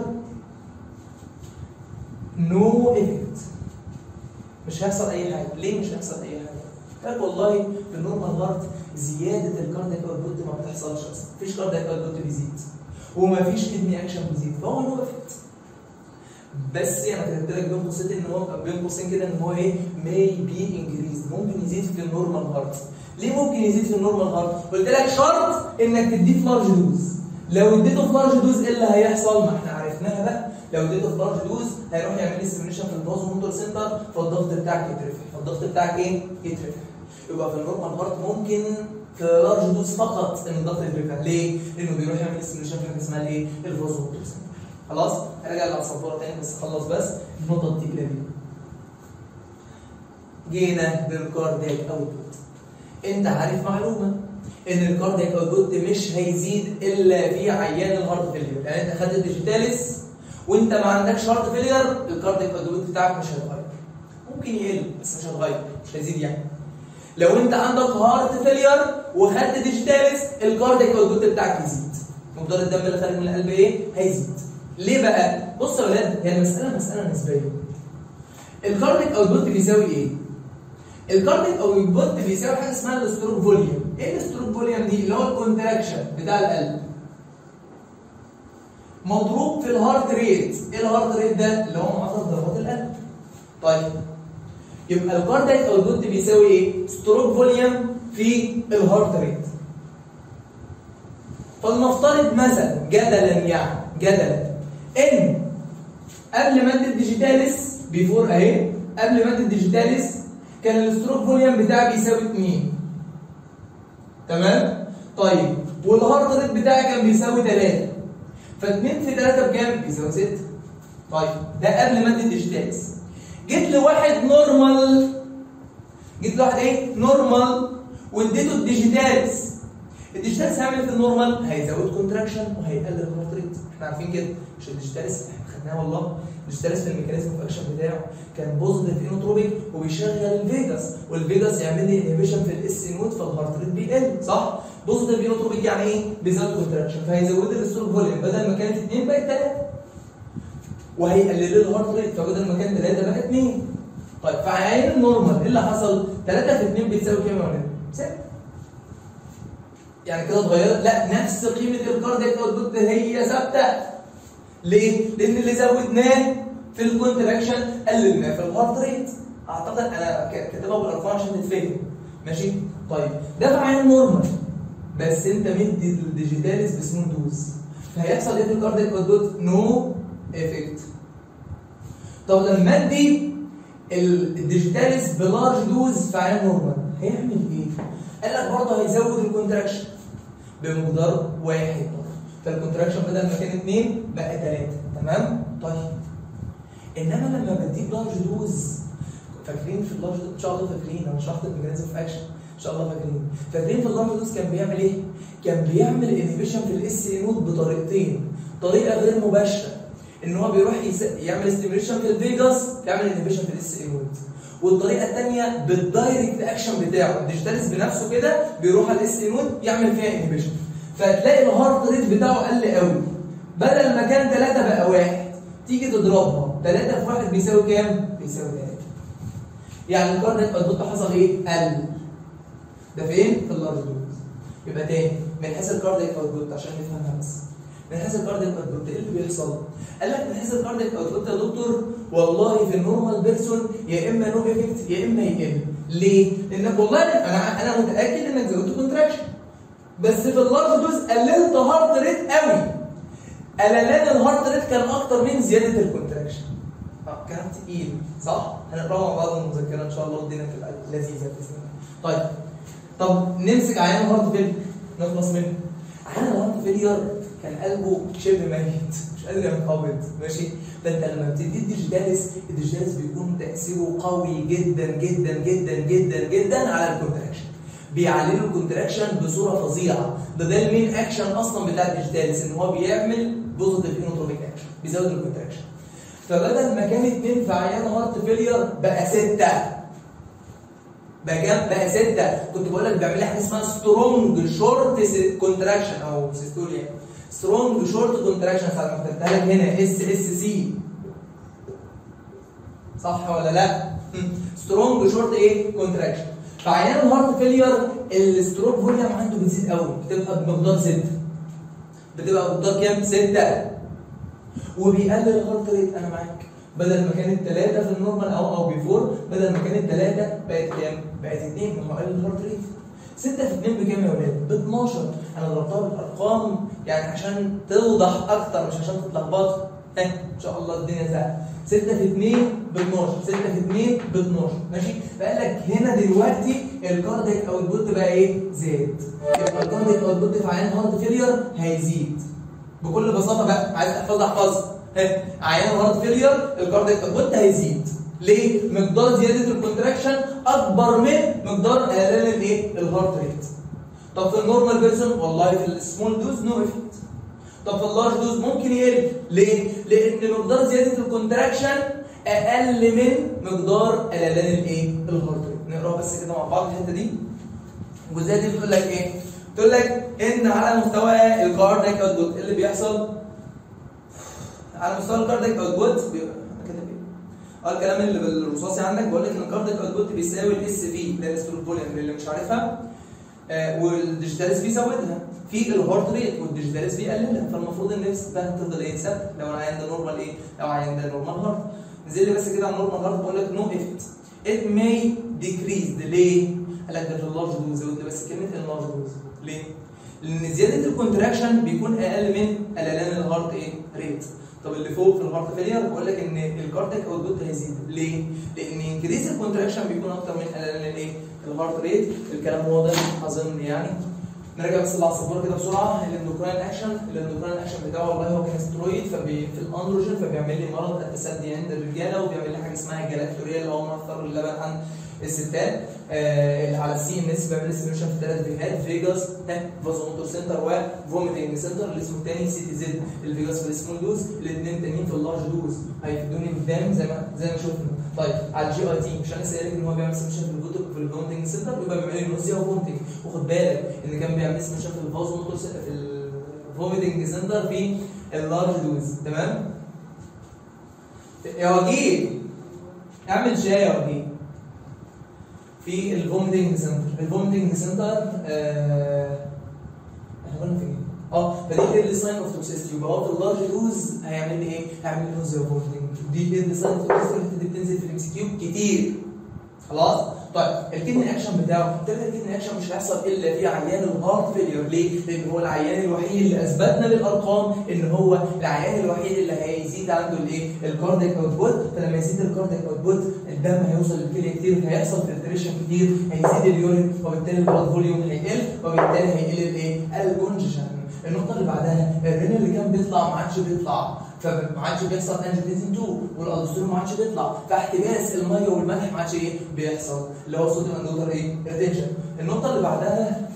نو افكت مش هيحصل اي حاجه ليه مش هيحصل اي حاجه قال والله في النورمال هارت زياده الكاردياك اوتبوت ما بتحصلش اصلا مفيش كاردياك اوتبوت بيزيد ومفيش كدني اكشن بيزيد فهو نو افكت بس انا كتبت لك بين قوسين ان هو بين قوسين كده ان هو ايه ماي بي انكريز ممكن يزيد في النورمال هارت ليه ممكن يزيد في النورمال هارت قلت لك شرط انك تديه في لارج دوز لو اديته في لارج دوز ايه اللي هيحصل ما احنا عرفناها بقى لو اديته في لارج دوز هيروح يعمل لي ستيميوليشن في الباز موتور سنتر فالضغط بتاعك يترفع فالضغط بتاعك ايه يترفع يبقى في النورمال هارت ممكن في لارج دوز فقط ان الضغط يترفع ليه؟ لانه بيروح يعمل ستيميوليشن في حاجه اسمها الايه؟ الباز موتور سنتر خلاص هرجع للسبوره تاني بس خلص بس النقطه التقيله دي جينا للكاردياك اوتبوت انت عارف معلومه ان الكاردياك اوتبوت مش هيزيد الا في عيان الهارت فيلير يعني انت خدت الديجيتاليس وانت ما عندكش هارت فيلير الكاردياك اوتبوت بتاعك مش هيتغير ممكن يقل بس مش هيتغير مش هيزيد يعني لو انت عندك هارت فيلير وخدت ديجيتاليس الكاردياك اوتبوت بتاعك يزيد مقدار الدم اللي خارج من القلب ايه هيزيد ليه بقى بص يا ولاد هي المساله مساله نسبيه الكاردياك اوتبوت بيساوي ايه الكارديك او البوت بيساوي حاجه اسمها الستروك فوليوم ايه الستروك فوليوم دي اللي هو الكونتراكشن بتاع القلب مضروب في الهارت ريت ايه الهارت ريت ده اللي هو معدل ضربات القلب طيب يبقى الكارديك او البوت بيساوي ايه ستروك فوليوم في الهارت ريت فلنفترض مثلا جدلا يعني جدلا ان قبل ماده الديجيتاليس بيفور اهي قبل ماده الديجيتاليس كان الستروك فوليوم بتاعي بيساوي 2 تمام طيب والهارت ريت بتاعي كان بيساوي 3 ف2 في 3 بكام بيساوي 6 طيب ده قبل ماده الديجيتاليس جيت لواحد نورمال جيت لواحد ايه نورمال واديته الديجيتاليس الديجيتاليس هيعمل في النورمال هيزود كونتراكشن وهيقلل الهارت ريت احنا عارفين كده مش الديجيتاليس احنا خدناها والله الديجيتاليس في الميكانيزم اوف اكشن بتاعه كان بوزيتيف انوتروبيك وبيشغل الفيجاس والفيجاس يعمل لي انهبيشن في الاس نود فالهارت ريت بيقل صح بوزيتيف انوتروبيك يعني ايه بيزود كونتراكشن فهيزود لي الستروك فوليوم بدل ما كانت 2 بقت 3 وهيقلل لي الهارت ريت فبدل ما كان 3 بقى 2 طيب في عيان النورمال ايه اللي حصل؟ 3 في 2 بتساوي كام يا ولاد؟ ثابت يعني كده اتغيرت؟ لا نفس قيمه الكاردياك اوتبوت هي ثابته ليه؟ لان اللي زودناه في الكونتراكشن قللناه في الهارت ريت اعتقد انا ك- كاتبها بالارقام عشان تتفهم ماشي؟ طيب ده في عيان نورمال بس انت مدي الديجيتاليز بسمول دوز فهيحصل ايه في الكاردياك اوتبوت؟ نو افكت طب لما ادي ال- الديجيتاليز بلارج دوز في عين نورمال هيعمل ايه؟ قال لك برضه هيزود الكونتراكشن بمقدار واحد فالكونتراكشن بدل ما كان اثنين بقى ثلاثه تمام؟ طيب انما لما بديه بلارج دوز فاكرين في اللارج دوز ان شاء الله فاكرين انا شرحت الميكانيزم في اكشن ان شاء الله فاكرين فاكرين في اللارج دوز كان بيعمل ايه؟ كان بيعمل انهبيشن في الاس اي نود بطريقتين طريقه غير مباشره ان هو بيروح يس... يعمل ستيميوليشن في الفيجاس يعمل انهبيشن في الاس اي نود والطريقه الثانيه بالدايركت اكشن بتاعه الديجيتاليز بنفسه كده بيروح على الاس اي نود يعمل فيها انهبيشن فتلاقي الهارت ريت بتاعه قل قوي بدل ما كان 3 بقى واحد تيجي تضربها 3 في 1 بيساوي كام؟ بيساوي 3 يعني الكاردياك اوتبوت حصل ايه؟ قل ده فين؟ في اللارج دوز يبقى تاني من حيث الكاردياك اوتبوت عشان نفهمها بس من حيث الكاردياك اوتبوت ايه اللي بيحصل؟ قال لك من حيث الكاردياك اوتبوت يا دكتور والله في النورمال بيرسون يا اما نو افكت يا اما يقل ليه؟ لانك والله انا انا متاكد انك زودت كونتراكشن بس في اللارج دوز قللت هارت ريت قوي قللان الهارت ريت كان اكتر من زياده الكونتراكشن اه كلام تقيل صح؟ هنقراه مع بعض المذكره ان شاء الله والدنيا تبقى لذيذه باذن الله طيب طب نمسك عيان الهارت فيلير نخلص منه عيان الهارت فيلير كان قلبه شبه ميت مش قادر ينقبض ماشي فانت لما بتدي الديجيتاليس الديجيتاليس بيكون تاثيره قوي جدا جدا جدا جدا جدا على الكونتراكشن بيعللوا الكونتراكشن بصوره فظيعه ده ده المين اكشن اصلا بتاع الديجيتاليس ان هو بيعمل بوزيتيف انوتروبيك اكشن بيزود الكونتراكشن فبدل ما كان اتنين في عيان هارت فيلير بقى سته بقى كام؟ بقى سته كنت بقول لك بيعمل لي حاجه اسمها سترونج شورت كونتراكشن او سيستوليا سترونج شورت كونتراكشن ساعه ما كتبتها لك هنا اس اس سي صح ولا لا؟ سترونج شورت ايه؟ كونتراكشن فعيان الهارت فيلير الستروك فوليوم عنده بتزيد قوي بتبقى بمقدار 6 بتبقى بمقدار كام؟ 6 وبيقلل الهارت ريت انا معاك بدل ما كانت 3 في النورمال او او بيفور بدل ما كانت 3 بقت كام؟ بقت 2 لما قلل الهارت ريت 6 في 2 بكام يا ولاد؟ ب 12 انا ضربتها بالارقام يعني عشان توضح اكتر مش عشان تتلخبطوا ها ان شاء الله الدنيا سهله 6 في 2 ب 12 6 في 2 ب 12 ماشي فقال لك هنا دلوقتي الكاردياك اوتبوت بقى ايه؟ زاد يبقى الكاردياك اوتبوت في عيان هارت فيلير هيزيد بكل بساطه بقى عايز تحفظها احفظها ها عيان هارت فيلير الكاردياك اوتبوت هيزيد ليه؟ مقدار زياده الكونتراكشن اكبر من مقدار قلال الايه؟ الهارت ريت طب في النورمال بيرسون والله في السمول دوز نو افكت طب في اللارج دوز ممكن يقل ليه؟ لان مقدار زياده الكونتراكشن اقل من مقدار قللان الايه؟ الهارت ريت نقراها بس كده مع بعض الحته دي الجزئيه دي بتقول لك ايه؟ بتقول لك ان على مستوى الكاردياك اوتبوت اللي بيحصل على مستوى الكاردياك اوتبوت كاتب ايه؟ اه الكلام اللي بالرصاصي عندك بقول لك ان الكاردياك اوتبوت بيساوي الاس في ده الاستروبولين اللي مش عارفها آه والديجيتاليس بيزودها في الهارت ريت والديجيتاليس بيقللها فالمفروض ان نسبتها تفضل ايه ثابته لو انا عندي نورمال ايه؟ لو عندي نورمال هارت نزل لي بس كده على النورمال هارت بقول لك نو افكت it may decrease ليه؟ قال لك ده في اللارج دوز زودت بس كلمه اللارج دوز ليه؟ لان زياده الكونتراكشن بيكون اقل من قللان الهارت ايه؟ ريت طب اللي فوق في الهارت فيلير بقول لك ان الكاردياك اوتبوت هيزيد ليه؟ لان انكريز الكونتراكشن بيكون اكتر من قللان الايه؟ الهارت ريت الكلام واضح اظن يعني نرجع بس للعصفور كده بسرعه الاندوكراين اكشن الاندوكراين اكشن بتاعه والله هو كان سترويد فبي في الاندروجين فبيعمل لي مرض التسدي عند الرجاله وبيعمل لي حاجه اسمها الجلاكتوريا اللي هو مصدر اللبن عند الستات آه على السي ان اس بيعمل ستيميشن في ثلاث فيجات فيجاس فازوموتور سنتر وفوميتنج سنتر الاسم الثاني سي تي زد الفيجاس في السمول دوز الاثنين تانيين في اللارج دوز هيفيدوني قدام زي ما زي ما شفنا طيب على الجي اي تي مش انا سالك ان هو بيعمل ستيميشن في الفوتو في الفوميتنج سنتر يبقى بيعمل لي نوزيا وفوميتنج وخد بالك ان كان بيعمل ستيميشن في الفازوموتور في الفوميتنج سنتر في اللارج دوز تمام يا وجيه اعمل شاي يا وجيه في الفوميتنج سنتر الفوميتنج سنتر آه احنا كنا فين؟ اه فدي ايه الساين اوف توكسيستي يبقى هو في اللارج دوز هيعمل لي ايه؟ هيعمل لي نوزيا فوميتنج دي ايه الساين اوف توكسيستي دي بتنزل في الام سي كيو كتير خلاص؟ طيب الكدني اكشن بتاعه قلت لك الكدني اكشن مش هيحصل الا في عيان الهارت فيلير ليه؟ لان هو العيان الوحيد اللي اثبتنا بالارقام ان هو العيان الوحيد اللي هيزيد عنده الايه؟ الكاردياك اوتبوت فلما يزيد الكاردياك اوتبوت الدم هيوصل للكليه كتير فهيحصل فلتريشن كتير هيزيد اليورين وبالتالي البلاد فوليوم هيقل وبالتالي هيقل الايه؟ الكونجشن النقطه اللي بعدها الرين اللي كان بيطلع ما عادش بيطلع فما عادش بيحصل انجيوتنسين 2 والالدوستيرون ما عادش بيطلع فاحتباس الميه والملح ما عادش ايه بيحصل اللي هو صوديوم اندوتر ايه ريتنشن النقطه اللي بعدها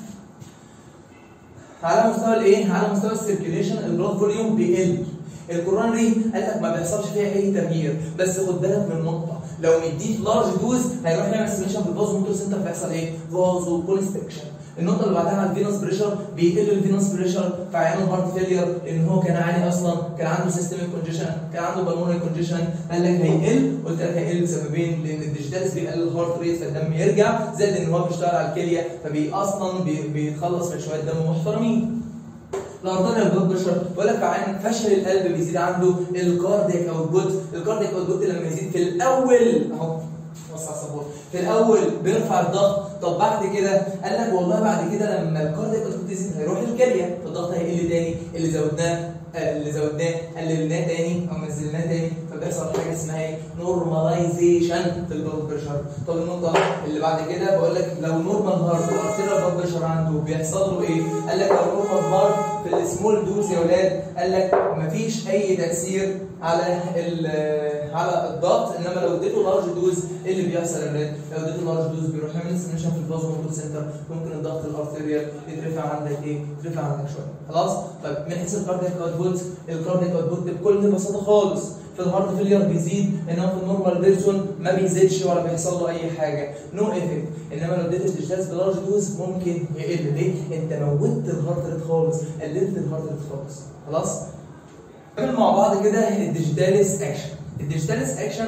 على مستوى الايه على مستوى السيركيليشن البلاد فوليوم بيقل الكورونري قال لك ما بيحصلش فيها اي تغيير بس خد بالك من نقطه لو مديت لارج دوز هيروح يعمل ستيميشن في الفازو موتور سنتر فيحصل ايه فازو كونستكشن النقطه اللي بعدها على الفينوس بريشر بيقل الفينوس بريشر في عيان الهارت فيلير ان هو كان عالي اصلا كان عنده سيستميك كونجيشن كان عنده بالمونري كونجيشن قال لك هيقل قلت لك هيقل بسببين لان الديجيتالز بيقلل الهارت ريت فالدم يرجع زائد ان هو بيشتغل على الكليه فبي اصلا بي بيتخلص من شويه دم محترمين الارتريال بلاد بريشر بقول لك عن فشل القلب بيزيد عنده الكاردياك اوتبوت الكاردياك اوتبوت لما يزيد في الاول اهو وسع صبور في الاول بيرفع الضغط طب بعد كده قال لك والله بعد كده لما الكاردياك اوتبوت يزيد هيروح للكليه فالضغط هيقل تاني اللي زودناه اللي زودناه قللناه تاني او نزلناه تاني فبيحصل حاجه اسمها ايه؟ نورماليزيشن في البلد بريشر طب النقطه اللي بعد كده بقول لك لو نورمال هارت والارتيريال بلد بريشر عنده بيحصل له ايه؟ قال لك لو نورمال هارت في السمول دوز يا اولاد قال لك مفيش اي تاثير على على الضغط انما لو اديته لارج دوز ايه اللي بيحصل يا ولاد؟ لو اديته لارج دوز بيروح يعمل استيميشن في الفازو موتور سنتر ممكن الضغط الارتيريال يترفع عندك ايه؟ يترفع عندك شويه خلاص؟ طيب من حيث الكاردياك اوتبوت الكاردياك اوتبوت بكل بساطه خالص في الهارت فيلير بيزيد انما في النورمال بيرسون ما بيزيدش ولا بيحصل له اي حاجه نو no ايفكت انما لو اديت الديجيتالز بلارج دوز ممكن يقل ليه؟ انت موتت الهارت ريت خالص قللت الهارت ريت خالص خلاص؟ نعمل مع بعض كده الديجيتاليس اكشن الديجيتاليس اكشن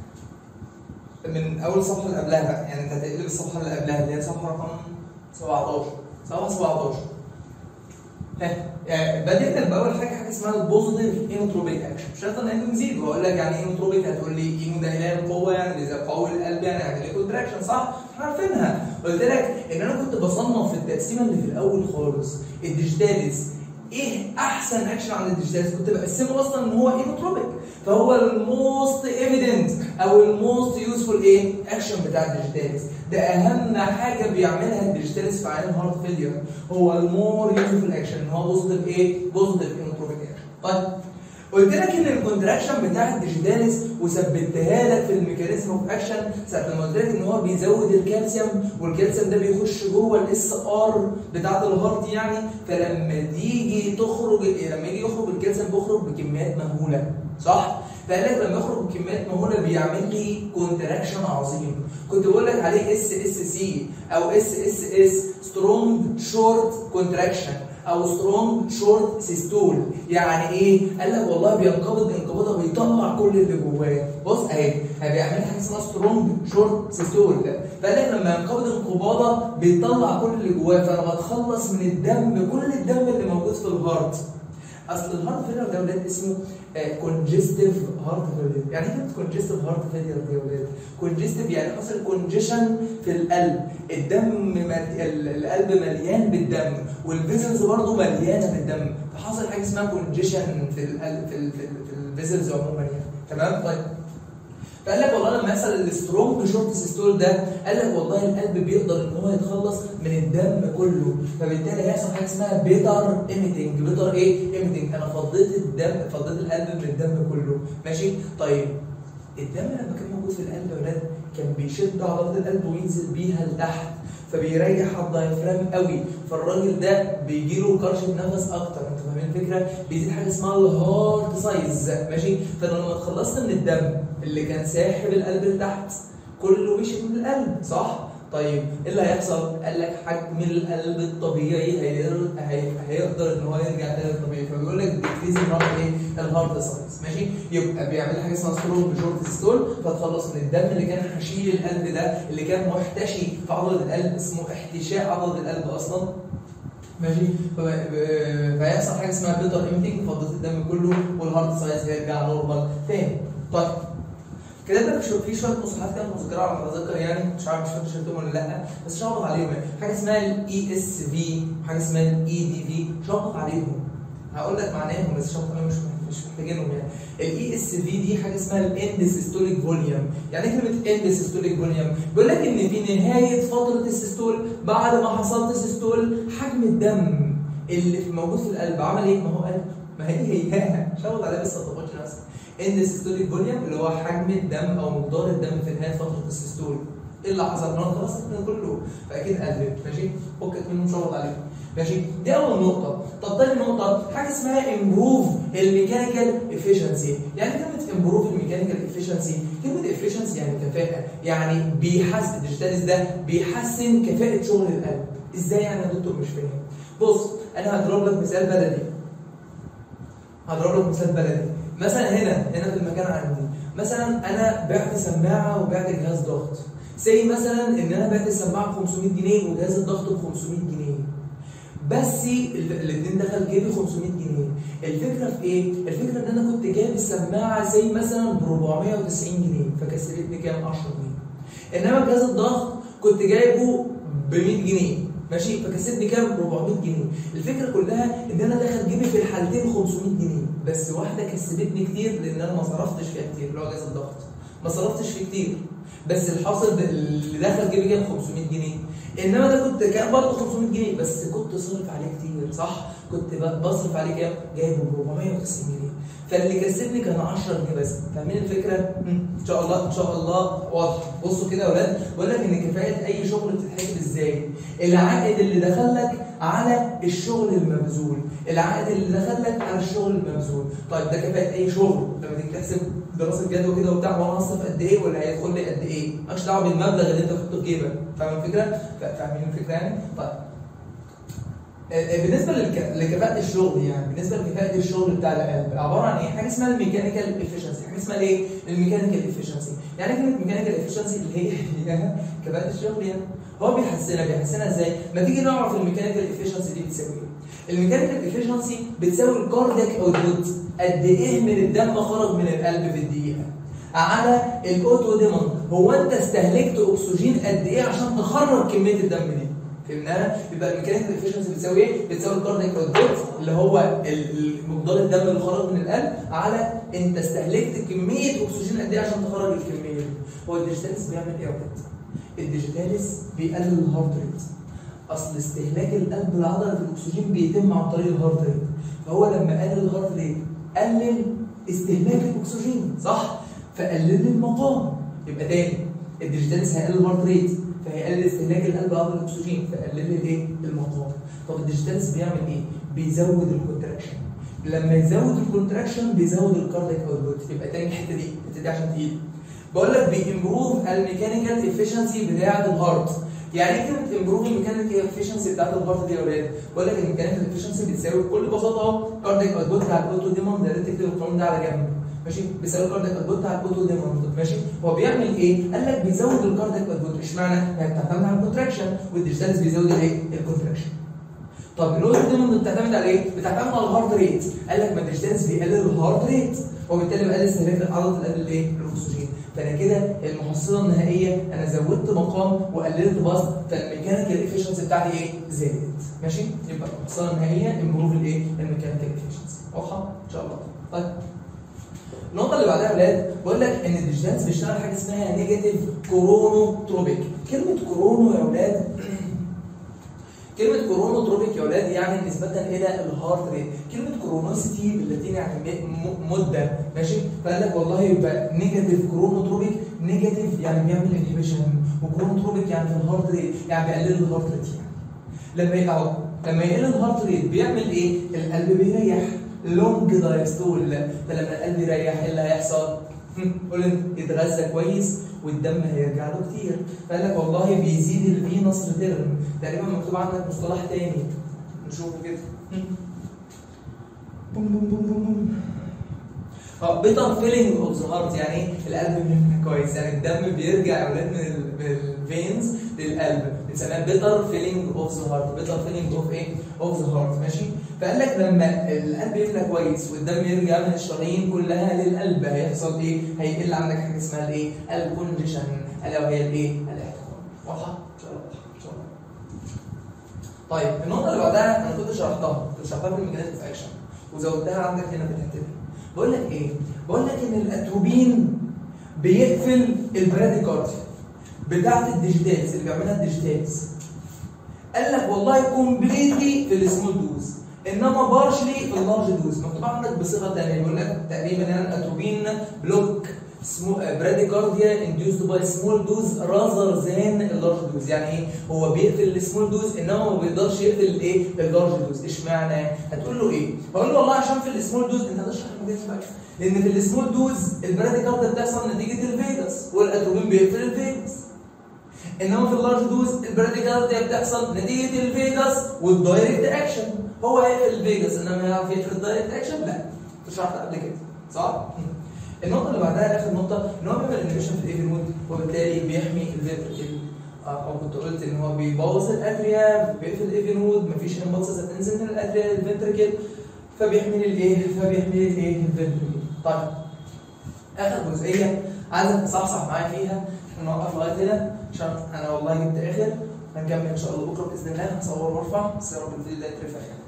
من اول صفحه اللي قبلها بقى يعني انت هتقلب الصفحه اللي قبلها اللي هي صفحه رقم 17 صفحه 17 ها يعني بدات لك باول حاجه حاجه اسمها البوزيتيف اينوتروبيك اكشن مش شرط ان انت نزيد واقول لك يعني اينوتروبيك هتقول لي اينو ده اللي هي القوه يعني اللي زي قوي القلب يعني يعني ليه كونتراكشن صح؟ احنا عارفينها قلت لك ان انا كنت بصنف في التقسيمه اللي في الاول خالص الديجيتاليس ايه احسن اكشن عند الديجيتاليس كنت بقسمه اصلا ان هو اينوتروبيك فهو الموست ايفيدنت او الموست يوزفول ايه اكشن بتاع الديجيتاليس ده اهم حاجه بيعملها الديجيتاليس في عيان هارت فيلير هو المور يوزفول اكشن ان هو بوزيتيف ايه بوزيتيف اينوتروبيك اكشن طيب قلت لك ان الكونتراكشن بتاع الديجيتاليس وثبتها لك في الميكانيزم اوف اكشن ساعه لما قلت لك ان هو بيزود الكالسيوم والكالسيوم ده بيخش جوه الاس ار بتاعه الهارت يعني فلما تيجي تخرج لما يجي يخرج الكالسيوم بيخرج بكميات مهوله صح؟ فقال لك لما يخرج بكميات مهوله بيعمل لي كونتراكشن عظيم كنت بقول لك عليه اس اس سي او اس اس اس سترونج شورت كونتراكشن او سترونج شورت سيستول يعني ايه؟ قال لك والله بينقبض انقباضه بيطلع كل اللي جواه بص اهي بيعمل حاجه اسمها سترونج شورت سيستول فقال لك لما ينقبض انقباضه بيطلع كل اللي جواه فانا بتخلص من الدم كل الدم اللي موجود في الهارت اصل الهارت فيلر ده ولاد اسمه كونجستيف هارت فيلر يعني ايه كلمه كونجستيف هارت فيلر دي يا ولاد كونجستيف يعني حصل كونجيشن في القلب الدم مل... القلب مليان بالدم والفيزلز برضه مليانه بالدم فحصل حاجه اسمها كونجيشن في القلب في, ال... في, ال... في الفيزلز عموما يعني تمام طيب فقال لك والله لما يحصل السترونج شورت سيستول ده قال لك والله القلب بيقدر ان هو يتخلص من الدم كله فبالتالي هيحصل حاجه اسمها بيتر ايميتنج بيتر ايه ايميتنج انا فضيت الدم فضيت القلب من الدم كله ماشي طيب الدم لما كان موجود في القلب يا ولاد كان بيشد عضلات القلب وينزل بيها لتحت فبيريح الدايفرام قوي فالراجل ده بيجي له كرشه نفس اكتر انت فاهمين الفكره بيزيد حاجه اسمها الهارت سايز ماشي فلما اتخلصت من الدم اللي كان ساحب القلب لتحت كله مشي من القلب صح طيب ايه اللي هيحصل؟ قال لك حجم القلب الطبيعي هيقدر هي- هيقدر ان هو يرجع تاني للطبيعي فبيقول لك ديكريز الهارت ايه؟ الهارت سايز ماشي؟ يبقى بيعمل حاجه اسمها سترونج شورت ستول فتخلص من الدم اللي كان حشيل القلب ده اللي كان محتشي في عضله القلب اسمه احتشاء عضله القلب اصلا ماشي ف- ب- فيحصل حاجه اسمها بيتر ايمتنج فضة الدم كله والهارت سايز هيرجع نورمال تاني طيب كده ده شو- في شويه مصطلحات كده مذكره على ما اتذكر يعني مش عارف مش فاكر شفتهم ولا لا بس شخبط عليهم يعني حاجه اسمها الاي اس في وحاجه اسمها الاي دي في شخبط عليهم هقول لك معناهم بس شخبط عليهم مش مش محتاجينهم يعني الاي اس في دي حاجه اسمها الاند سيستوليك فوليوم يعني ايه كلمه اند سيستوليك فوليوم بيقول لك ان في نهايه فتره السيستول بعد ما حصلت سيستول حجم الدم اللي في- موجود في القلب عمل ايه ما هو قلب ما هي هي شغل عليها بس ما تطبقش نفسك ان سيستوليك فوليوم اللي هو حجم الدم او مقدار الدم في نهايه فتره السيستول ايه اللي حصل؟ ما خلاص من كله فاكيد قلت ماشي فكك منه شغل عليه ماشي دي اول نقطه طب تاني نقطه حاجه اسمها امبروف الميكانيكال افيشنسي يعني كلمه امبروف الميكانيكال افيشنسي كلمه افيشنسي يعني كفاءه يعني بيحسن الديجيتاليز ده بيحسن كفاءه شغل القلب ازاي يعني يا دكتور مش فاهم بص انا هضرب لك مثال بلدي هضرب لك مثال بلدي مثلا هنا هنا في المكان عندي مثلا انا بعت سماعه وبعت جهاز ضغط زي مثلا ان انا بعت السماعه ب 500 جنيه وجهاز الضغط ب 500 جنيه بس الاثنين دخل جيبي 500 جنيه الفكره في ايه الفكره ان انا كنت جايب السماعه زي مثلا ب 490 جنيه فكسبتني كام 10 جنيه انما جهاز الضغط كنت جايبه ب 100 جنيه ماشي فكسبني كام 400 جنيه الفكره كلها ان انا دخل جيبي في الحالتين 500 جنيه بس واحده كسبتني كتير لان انا ما صرفتش فيها كتير اللي هو جهاز الضغط ما صرفتش فيه كتير بس الحاصل ده- اللي دخل جيبي كام 500 جنيه انما ده كنت كان برضه 500 جنيه بس كنت صارف عليه كتير صح كنت ب- بصرف عليه كام جايبه ب 490 جنيه فاللي كسبني كان 10 جنيه بس فاهمين الفكره مم. ان شاء الله ان شاء الله واضحه بصوا كده يا اولاد بقول لك ان كفاءه اي شغل بتتحسب ازاي العائد اللي دخل لك على الشغل المبذول العائد اللي دخل لك على الشغل المبذول طيب ده كفاءه اي شغل لما تيجي تحسب دراسه جدوى كده وبتاع وانا هصرف قد ايه ولا هيدخل لي قد ايه مالكش دعوه بالمبلغ اللي انت تحطه في جيبك فاهم الفكره فا- فاهمين الفكره يعني طيب آه، بالنسبه للك... لكفاءه الشغل يعني بالنسبه لكفاءه الشغل بتاع القلب عباره عن ايه؟ حاجه اسمها الميكانيكال افشنسي، حاجه اسمها ايه؟ الميكانيكال افشنسي، يعني إيه كلمه ميكانيكال افشنسي اللي هي هي كفاءه الشغل يعني هو بيحسنها بيحسنها ازاي؟ ما تيجي نعرف الميكانيكال افشنسي دي بتساوي ايه؟ الميكانيكال افشنسي بتساوي الكاردياك اوتبوت قد ايه من الدم خرج من القلب في الدقيقه على الاوتو ديموند هو انت استهلكت اكسجين قد ايه عشان تخرج كميه الدم دي فهمناها يبقى الميكانيكال افشنسي بتساوي ايه؟ بتساوي الكاردياك اوتبوت اللي هو ال- ال- مقدار الدم اللي خرج من القلب على انت استهلكت كميه اكسجين قد ايه عشان تخرج الكميه دي. هو الديجيتاليس بيعمل ايه يا ولاد؟ الديجيتاليس بيقلل الهارت ريت. اصل استهلاك القلب لعضله الاكسجين بيتم عن طريق الهارت ريت. فهو لما قلل الهارت ريت قلل استهلاك الاكسجين صح؟ فقلل لي المقام يبقى تاني الديجيتاليس هيقلل الهارت ريت فهيقلل استهلاك القلب عضله الاكسجين فيقلل لي الايه؟ المقام. طب الديجيتاليس بيعمل ايه؟ بيزود الكونتراكشن. لما يزود الكونتراكشن بيزود الكاردياك اوتبوت يبقى تاني الحته دي الحته دي عشان تقيل. بقول لك بيمبروف الميكانيكال افشنسي بتاعه الهارت. يعني ايه كلمه امبروف الميكانيكال افشنسي بتاعه الهارت دي يا ولاد؟ بقول لك الميكانيكال افشنسي بتساوي بكل بساطه اهو كاردياك اوتبوت بتاع الاوتو ديموند يا ريت تكتب القانون ده على جنب. ماشي بيساوي الكاردياك اوتبوت بتاع الاوتو ديموند ماشي هو بيعمل ايه؟ قال لك بيزود الكاردياك اوتبوت اشمعنى؟ يعني بتعتمد على الكونتراكشن والديجيتاليس بيزود الايه؟ الكونتراكشن. طب الاوتو ديموند بتعتمد على ايه؟ بتعتمد على الهارت ريت قال لك ما الديجيتاليس بيقلل الهارت ريت وبالتالي بيقلل استهلاك عضله القلب الايه؟ الاكسجين فانا كده المحصله النهائيه انا زودت مقام وقللت بسط فالميكانيكال افشنسي بتاعتي ايه؟ زادت ماشي؟ يبقى المحصله النهائيه امبروف الايه؟ الميكانيكال افشنسي واضحه؟ ان شاء الله طيب النقطة اللي بعدها يا ولاد بقول لك إن الديجيتالز بيشتغل حاجة اسمها نيجاتيف كورونوتروبيك، كلمة كورونو يا ولاد كلمة كورونوتروبيك يا ولاد يعني نسبة إلى الهارت ريت، كلمة كورونوسيتي باللاتيني يعني م- مدة ماشي؟ فقال لك والله يبقى نيجاتيف كورونوتروبيك نيجاتيف يعني بيعمل انهبيشن وكورونوتروبيك يعني في الهارت ريت يعني بيقلل الهارت ريت يعني. لما يقعد لما يقل الهارت ريت بيعمل ايه؟ القلب بيريح لونج دايستول فلما القلب يريح ايه اللي هيحصل؟ هم، قول انت يتغذى كويس والدم هيرجع له كتير فقال لك والله بيزيد الفينس ريتيرن تقريبا مكتوب عندك مصطلح تاني نشوفه كده بوم بوم بوم بوم بوم اه بيتر فيلينج اوف ذا هارت يعني ايه القلب بيبقى كويس يعني الدم بيرجع يا اولاد من ال- من الفينز للقلب بنسميها بيتر فيلينج اوف ذا هارت بيتر فيلينج اوف ايه اوف ذا هارت ماشي فقال لك لما القلب يبقى كويس والدم يرجع من الشرايين كلها للقلب هيحصل ايه هيقل عندك حاجه اسمها الايه الكونجيشن الا وهي الايه الاحتقان واضحه ان شاء الله ان شاء الله طيب النقطه اللي بعدها انا كنت شرحتها كنت شرحتها في الميكانيزم اوف اكشن وزودتها عندك هنا في الحته دي بقول لك ايه بقول لك ان الاتروبين بيقفل البراديكارديا بتاعت الديجيتالز اللي بيعملها الديجيتالز قال لك والله كومبليتلي في السمول دوز انما بارشلي في اللارج دوز مكتوب عندك بصيغه ثانيه بيقول لك تقريبا يعني الاتروبين بلوك براديكارديا انديوسد باي سمول دوز راذر ذان اللارج دوز يعني ايه هو بيقفل السمول دوز انما ما بيقدرش يقفل الايه اللارج دوز اشمعنى هتقول له ايه هقول له والله عشان في السمول دوز انت هتشرح المجال بقى لان في السمول دوز البراديكارديا بتحصل نتيجه الفيجاس والاتروبين بيقفل الفيجاس انما في اللارج دوز البراديكارديا بتحصل نتيجه الفيجاس والدايركت اكشن هو هيقفل الفيجاس انما هيعرف يقفل الدايركت اكشن لا شرحت قبل كده صح؟ النقطه اللي بعدها اخر نقطه ان هو بيعمل انيميشن في الايفي نود وبالتالي بيحمي الفيتريكل او كنت قلت ان هو بيبوظ الاتريا بيقفل الايفي نود مفيش امبلسز هتنزل من الاتريا للفنتركل فبيحمي لي الايه؟ فبيحمي لي الايه؟ الفنتركل طيب اخر جزئيه عايزك تصحصح معايا فيها احنا نوقف لغايه هنا عشان انا والله جبت اخر هنكمل ان شاء الله بكره باذن الله هصور وارفع بس يا رب الفيديو ده يترفع يعني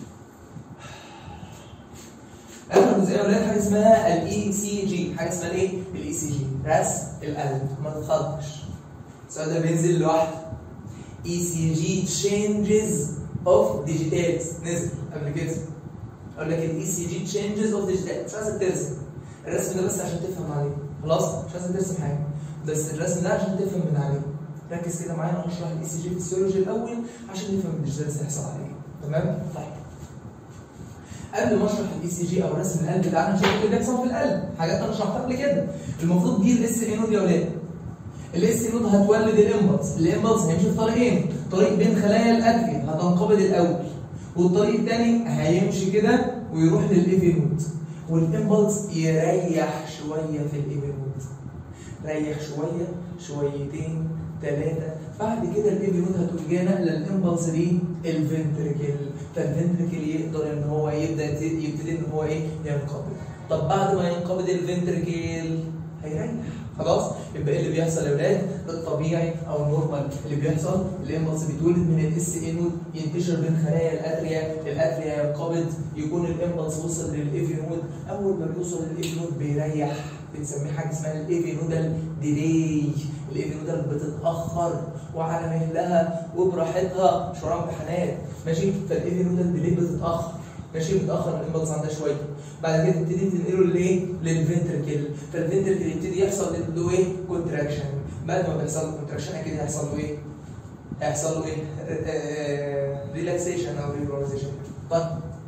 اخر جزئيه ولاد حاجه اسمها الاي سي جي حاجه اسمها ايه الاي سي جي رسم القلب ما تتخضش السؤال ده بينزل لوحده اي سي جي تشينجز اوف ديجيتالز نزل قبل كده اقول لك الاي سي جي تشينجز اوف ديجيتال مش عايزك ترسم الرسم ده بس عشان تفهم عليه خلاص مش عايزك ترسم حاجه بس الرسم ده عشان تفهم من عليه ركز كده معايا انا هشرح الاي سي جي فيسيولوجي الاول عشان نفهم الديجيتالز هيحصل عليه ايه تمام طيب قبل ما اشرح الاي سي جي او رسم القلب تعالى نشوف اللي بيحصل في القلب حاجات انا شرحتها قبل كده المفروض دي الاس اي نود يا ولاد الاس اي نود هتولد الامبلس الامبلس هيمشي في طريقين طريق بين خلايا الاتريا هتنقبض الاول والطريق الثاني هيمشي كده ويروح للايفي نود والامبلس يريح شويه في الايفي نود ريح شويه شويتين ثلاثة بعد كده الايفي نود هتقول جايه نقله الامبلس دي الفنتركل فالفنتركل يقدر ان هو يبدا يبتدي ان هو ايه ينقبض طب بعد ما ينقبض الفنتركل هيريح خلاص يبقى ايه اللي بيحصل يا ولاد الطبيعي او النورمال اللي بيحصل الامبلس بيتولد من الاس اي نود ينتشر بين خلايا الاتريا الاتريا ينقبض يكون الامبلس وصل للايفي نود اول ما بيوصل للايفي نود بيريح بنسميه حاجه اسمها الايفي نودال ديلي الايفي نودال بتتاخر وعلى مهلها وبراحتها مش وراها امتحانات ماشي فالايفي نودال ديلي بتتاخر ماشي بتاخر الامبلس عندها شويه بعد كده تبتدي تنقله لايه؟ للفنتركل فالفنتركل يبتدي يحصل له ايه؟ كونتراكشن بعد ما بيحصل له كونتراكشن اكيد هيحصل له ايه؟ هيحصل له ايه؟ ريلاكسيشن او ريبرونيزيشن طيب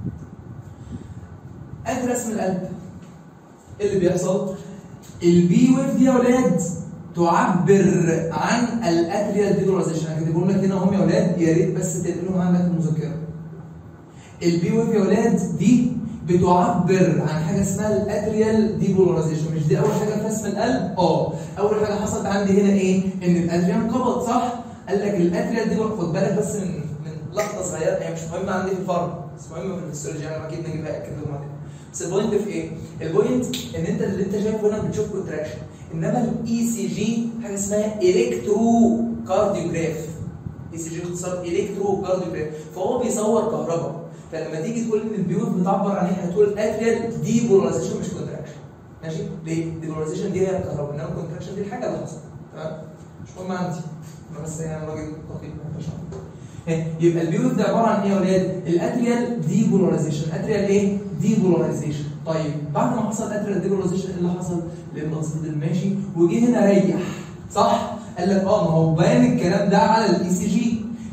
ادي رسم القلب ايه اللي بيحصل؟ البي ويف دي يا ولاد تعبر عن الاتريال ديبولاريزيشن انا كاتبهم لك هنا اهم يا ولاد يا ريت بس تنقلهم عندك في المذكره البي ويف يا ولاد دي بتعبر عن حاجه اسمها الاتريال ديبولاريزيشن مش دي اول حاجه في رسم القلب اه اول حاجه حصلت عندي هنا ايه ان الاتريال انقبض صح قال لك الاتريال دي خد بالك بس من من لقطه صغيره هي مش مهمه عندي في الفرق بس مهمه في الفسيولوجي انا اكيد نجيبها اكد لهم عليها بس البوينت في ايه؟ البوينت ان انت اللي انت شايفه هنا بتشوف كونتراكشن انما الاي سي جي حاجه اسمها الكترو كارديوجراف اي سي جي اختصار الكترو كارديوجراف فهو بيصور كهرباء فلما تيجي تقول ان البيوت بتعبر عن ايه هتقول اتريال ديبولاريزيشن مش كونتراكشن ماشي ليه؟ ديبولاريزيشن دي هي الكهرباء انما الكونتراكشن دي الحاجه اللي حصلت تمام مش مهم عندي انا بس يعني راجل دقيق ما فيش يبقى البيوت ده عباره عن ايه يا ولاد؟ الاتريال ديبولاريزيشن اتريال ايه؟ ديبولاريزيشن طيب بعد ما حصل اتريال ديبولاريزيشن ايه اللي حصل؟ الامبلس فضل ماشي وجه هنا ريح صح؟ قال لك اه ما هو بان الكلام ده على الاي سي جي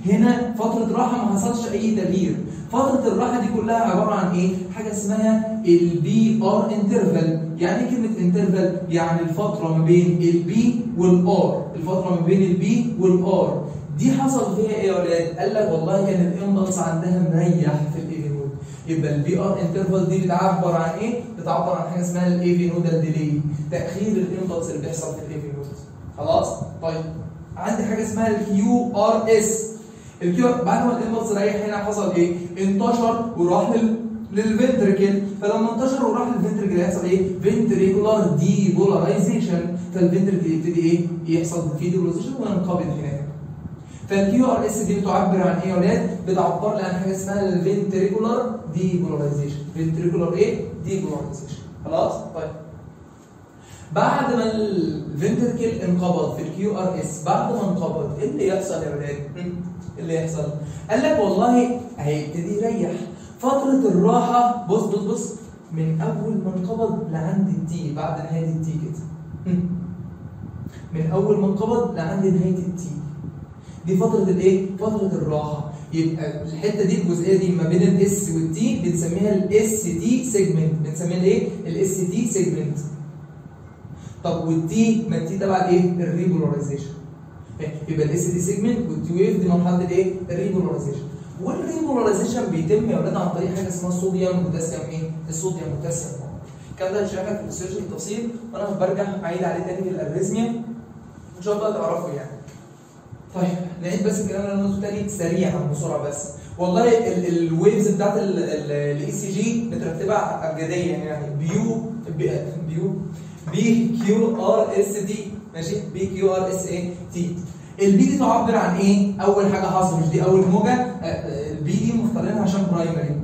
هنا فتره راحه ما حصلش اي تغيير فتره الراحه دي كلها عباره عن ايه حاجه اسمها البي ار انترفال يعني ايه كلمه انترفال يعني الفتره ما بين البي والار الفتره ما بين البي والار دي حصل فيها ايه يا ولاد قال لك والله كان الامبلس عندها مريح في الايفي نود يبقى البي ار انترفال دي بتعبر عن ايه بتعبر عن حاجه اسمها الايفي نودال ديلي تاخير الامبلس اللي بيحصل في الايفي نود خلاص طيب عندي حاجه اسمها الكيو ار اس الكيو بعد ما الامبلس ريح هنا حصل ايه انتشر وراح لل للفنتركل فلما انتشر وراح للفنتركل هيحصل ايه فنتريكولار دي بولاريزيشن فالفنتركل يبتدي ايه يحصل فيه ديبولاريزيشن وينقبض هناك فالكيو ار اس دي بتعبر عن ايه يا ولاد بتعبر لي عن حاجه اسمها الفنتريكولار دي بولاريزيشن فنتريكولار ايه دي بولاريزيشن خلاص طيب بعد ما الفنتركل انقبض في الكيو ار اس بعد ما انقبض ايه اللي يحصل يا ولاد؟ هم؟ ايه اللي يحصل؟ قال لك والله هيبتدي يريح فترة الراحة بص بص بص من أول ما انقبض لعند التي بعد نهاية التي كده هم. من أول ما انقبض لعند نهاية التي دي فترة الإيه؟ فترة الراحة يبقى الحتة دي الجزئية دي ما بين الاس والتي بنسميها الاس تي سيجمنت بنسميها الايه؟ الاس تي سيجمنت طب والتي ما التي تبع الايه؟ الريبولاريزيشن يبقى الاس دي سيجمنت والتي ويف دي مرحله الايه؟ الريبولاريزيشن والريبولاريزيشن بيتم يا اولاد عن طريق حاجه اسمها صوديوم بوتاسيوم ايه؟ الصوديوم بوتاسيوم الكلام ده هنشرحه في الفسيولوجي بالتفصيل وانا برجع اعيد عليه تاني في الاريزميا ان شاء الله تعرفوا يعني. طيب نعيد بس الكلام اللي انا قلته تاني سريعا بسرعه بس والله الويفز بتاعت الاي سي جي مترتبه ابجديا يعني بيو بيو بي كيو ار اس دي ماشي بي كيو ار اس اي تي البي دي تعبر عن ايه؟ اول حاجه حصل مش دي اول موجه البي دي مختارينها عشان برايمري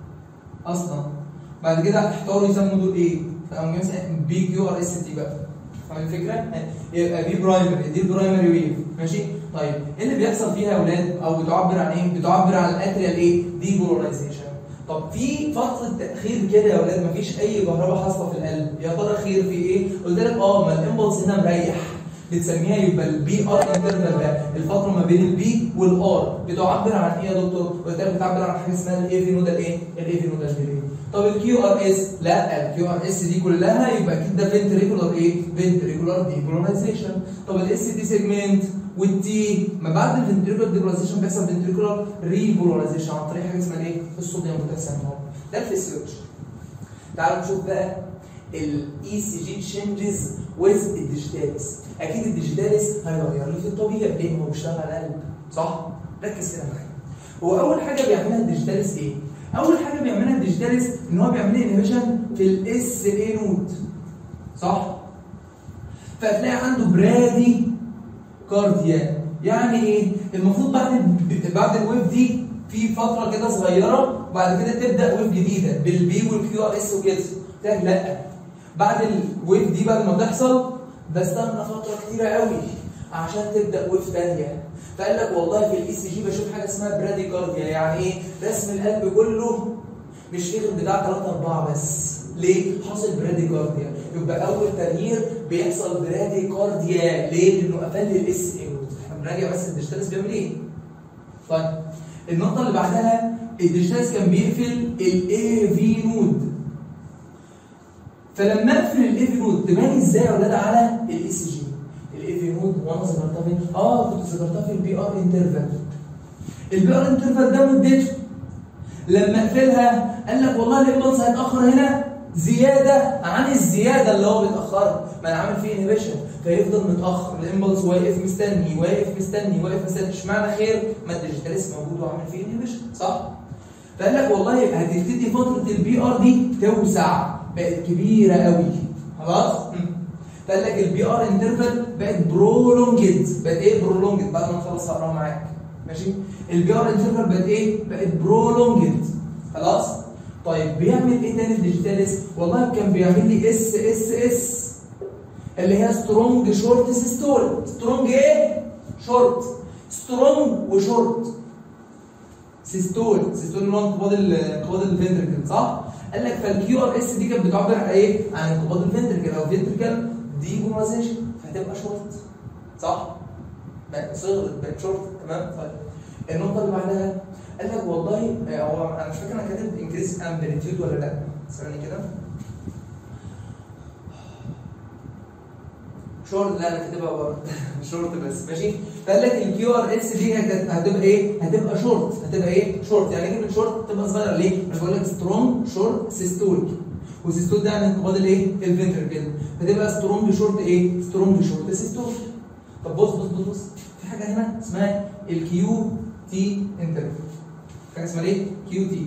اصلا بعد كده احتاروا يسموا دول ايه؟ فقاموا جايين بي كيو ار اس تي بقى فاهم الفكره؟ يبقى بي برايمري دي البرايمري ويف ماشي؟ طيب ايه اللي بيحصل فيها يا اولاد؟ او بتعبر عن ايه؟ بتعبر عن الاتريال ايه؟ دي بولاريزيشن طب في فتره تاخير كده يا اولاد مفيش اي كهرباء حاصله في القلب يا ترى خير في ايه؟ قلت لك اه ما الامبلس هنا مريح بتسميها يبقى البي ار انترفال ده الفتره ما بين البي والار بتعبر عن ايه يا دكتور؟ قلت لك بتعبر عن حاجه اسمها الاي في نودال ايه؟ الاي في نودال ديلي طب الكيو ار اس لا الكيو ار اس دي كلها يبقى اكيد ده فنتريكولار ايه؟ فنتريكولار ديبولاريزيشن طب الاس دي سيجمنت والتي ما بعد الفنتريكولار ديبولاريزيشن بيحصل فنتريكولار ريبولاريزيشن عن طريق حاجه اسمها ايه؟ الصوديوم بوتاسيوم ده الفسيولوجي تعالوا نشوف بقى الاي سي جي تشينجز ويز الديجيتاليس اكيد الديجيتاليس هيغير لي في الطبيعي لان هو بيشتغل على القلب صح ركز كده معايا هو اول حاجه بيعملها الديجيتاليس ايه اول حاجه بيعملها الديجيتاليس ان هو بيعمل لي انهبيشن في الاس اي نود صح فتلاقي عنده برادي كارديان يعني ايه المفروض بعد بعد الويف دي في فتره كده صغيره وبعد كده تبدا ويف جديده بالبي والكيو ار اس وكده قلت لا بعد الويف دي بعد ما تحصل بستنى فتره كتيره قوي عشان تبدا ويف ثانيه فقال لك والله في الاي سي جي بشوف حاجه اسمها براديكارديا يعني ايه رسم القلب كله مش فيه غير بتاع 3 4 بس ليه؟ حاصل براديكارديا يبقى اول تغيير بيحصل براديكارديا ليه؟ لانه قفل لي الاس اي احنا بنراجع بس الديجيتاليس بيعمل ايه؟ طيب النقطه اللي بعدها الديجيتاليس كان بيقفل الاي في نود فلما اقفل الاي في نود تبان ازاي يا ولاد على الاي سي جي الاي في نود وانا ذكرتها فين؟ اه كنت ذكرتها في البي ار انترفال البي ار انترفال ده مدته لما اقفلها قال لك والله الامبلس هيتاخر هنا زياده عن الزياده اللي هو بيتاخرها ما انا عامل فيه انهبيشن فيفضل متاخر الامبلس واقف مستني واقف مستني واقف مستني اشمعنى خير ما الديجيتاليس موجود وعامل فيه انهبيشن صح فقال لك والله هتبتدي فتره البي ار دي توسع بقت كبيره قوي خلاص فقال لك البي ار انترفال بقت برولونجد بقت ايه برولونجد بعد ما نخلص هقراها معاك ماشي البي ار انترفال بقت ايه بقت برولونجد خلاص طيب بيعمل ايه تاني الديجيتاليس والله كان بيعمل لي اس اس اس اللي هي سترونج شورت سيستول سترونج ايه شورت سترونج وشورت سيستول سيستول اللي هو انقباض انقباض الفنتركل صح قال لك فالكيو ار اس دي كانت بتعبر عن ايه عن انقباض الفنتركل او فنتركل دي بولاريزيشن فهتبقى شورت صح بقت صغرت بقت شورت تمام طيب النقطه اللي بعدها قال لك والله آه، هو انا مش فاكر انا كاتب انكريز امبليتيود ولا لا ثواني كده شورت لا انا كاتبها بره شورت بس ماشي فقال لك الكيو ار اس دي هت- هتبقى ايه؟ هتبقى شورت هتبقى ايه؟ شورت يعني كلمه شورت تبقى صغيره ليه؟ انا بقول لك سترونج شورت سيستول والسيستول ده يعني انقباض الايه؟ الفنتركل فتبقى سترونج شورت ايه؟ سترونج شورت سيستول طب بص بص بص بص في حاجه هنا اسمها الكيو تي انترفال حاجه اسمها ايه؟ كيو تي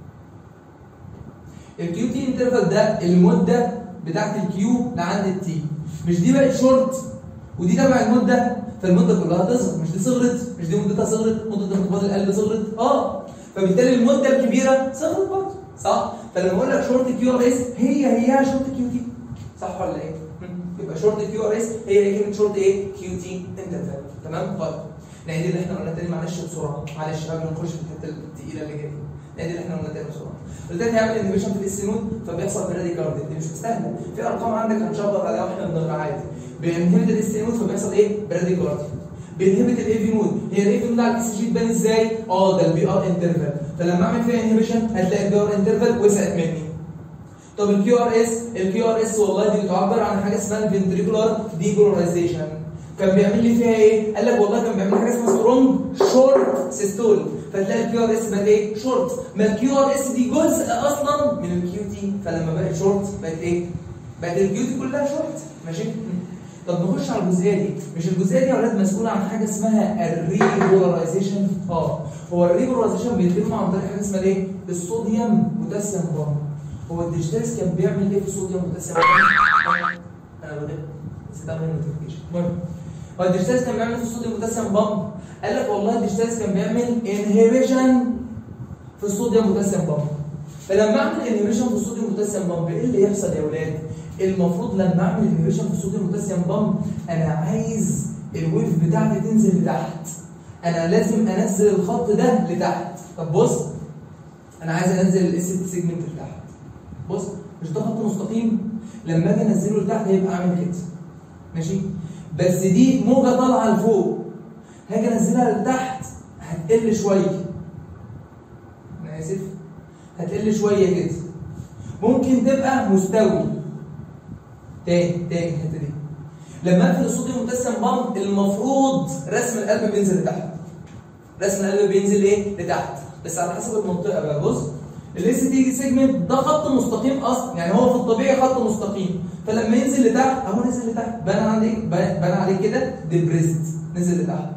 الكيو تي انترفال ده المده بتاعت الكيو لعند التي مش دي بقت شورت ودي تبع المده فالمده كلها تصغر مش دي صغرت مش دي مدتها صغرت مده انقباض القلب صغرت اه فبالتالي المده الكبيره صغرت برضه صح فلما اقول لك شورت كيو ار اس هي هي شورت كيو تي صح ولا ايه؟ مم. يبقى شورت كيو ار اس هي هي كلمه شورت ايه؟ كيو تي انترفال تمام؟ طيب نعيد اللي احنا قلناه تاني معلش بسرعه معلش قبل ما نخش في الحته الثقيله اللي جايه نعيد اللي احنا قلناه تاني بسرعه قلت لك هيعمل انهبيشن في السنود فبيحصل برادي كارديا دي مش مستاهله في ارقام عندك هنشبط عليها واحنا بنقرا عادي بينهبت الاستينود فبيحصل ايه؟ برادي كارديا بينهبت الاي في نود هي الاي في نود على الاس جي تبان ازاي؟ اه ده البي ار انترفال فلما اعمل فيها انهبيشن هتلاقي البي ار انترفال وسعت مني طب الكيو ار اس الكيو ار اس والله دي بتعبر عن حاجه اسمها الفنتريكولار ديبولاريزيشن كان بيعمل لي فيها ايه؟ قال لك والله كان بيعمل لي حاجه اسمها سترونج شورت سيستول فتلاقي الكيو ار اس بقت ايه؟ شورت ما الكيو ار اس دي جزء اصلا من الكيو تي فلما بقت شورت بقت ايه؟ بقت الكيو تي كلها شورت ماشي؟ طب نخش على الجزئيه دي مش الجزئيه دي يا اولاد مسؤوله عن حاجه اسمها الريبولاريزيشن اه هو الريبولاريزيشن بيتم عن طريق حاجه اسمها ايه؟ الصوديوم بوتاسيوم بامب هو الديجيتالز كان بيعمل ايه في الصوديوم بوتاسيوم بامب؟ انا بقول نسيت اعمل نوتيفيكيشن المهم هو الديجيتالز كان بيعمل ايه في الصوديوم بوتاسيوم بامب؟ قال لك والله الديجيتالز كان بيعمل انهبيشن في الصوديوم بوتاسيوم بامب فلما اعمل انهبيشن في الصوديوم بوتاسيوم بامب ايه اللي يحصل يا اولاد؟ المفروض لما اعمل انهبيشن في الصوديوم بوتاسيوم بامب انا عايز الويف بتاعتي تنزل لتحت انا لازم انزل الخط ده لتحت طب بص انا عايز انزل الاس سيجمنت لتحت بص مش ده خط مستقيم لما اجي انزله لتحت هيبقى عامل كده ماشي بس دي موجه طالعه لفوق هاجي انزلها لتحت هتقل شويه انا اسف هتقل شويه كده ممكن تبقى مستوي تاني تاني الحته دي لما اقفل الصوديوم بوتاسيوم بامب المفروض رسم القلب بينزل لتحت رسم القلب بينزل ايه لتحت بس على حسب المنطقه بقى بص الاس تي سيجمنت ده خط مستقيم اصلا يعني هو في الطبيعي خط مستقيم فلما ينزل لتحت اهو نزل لتحت بان عليك بان عليك كده ديبريست نزل لتحت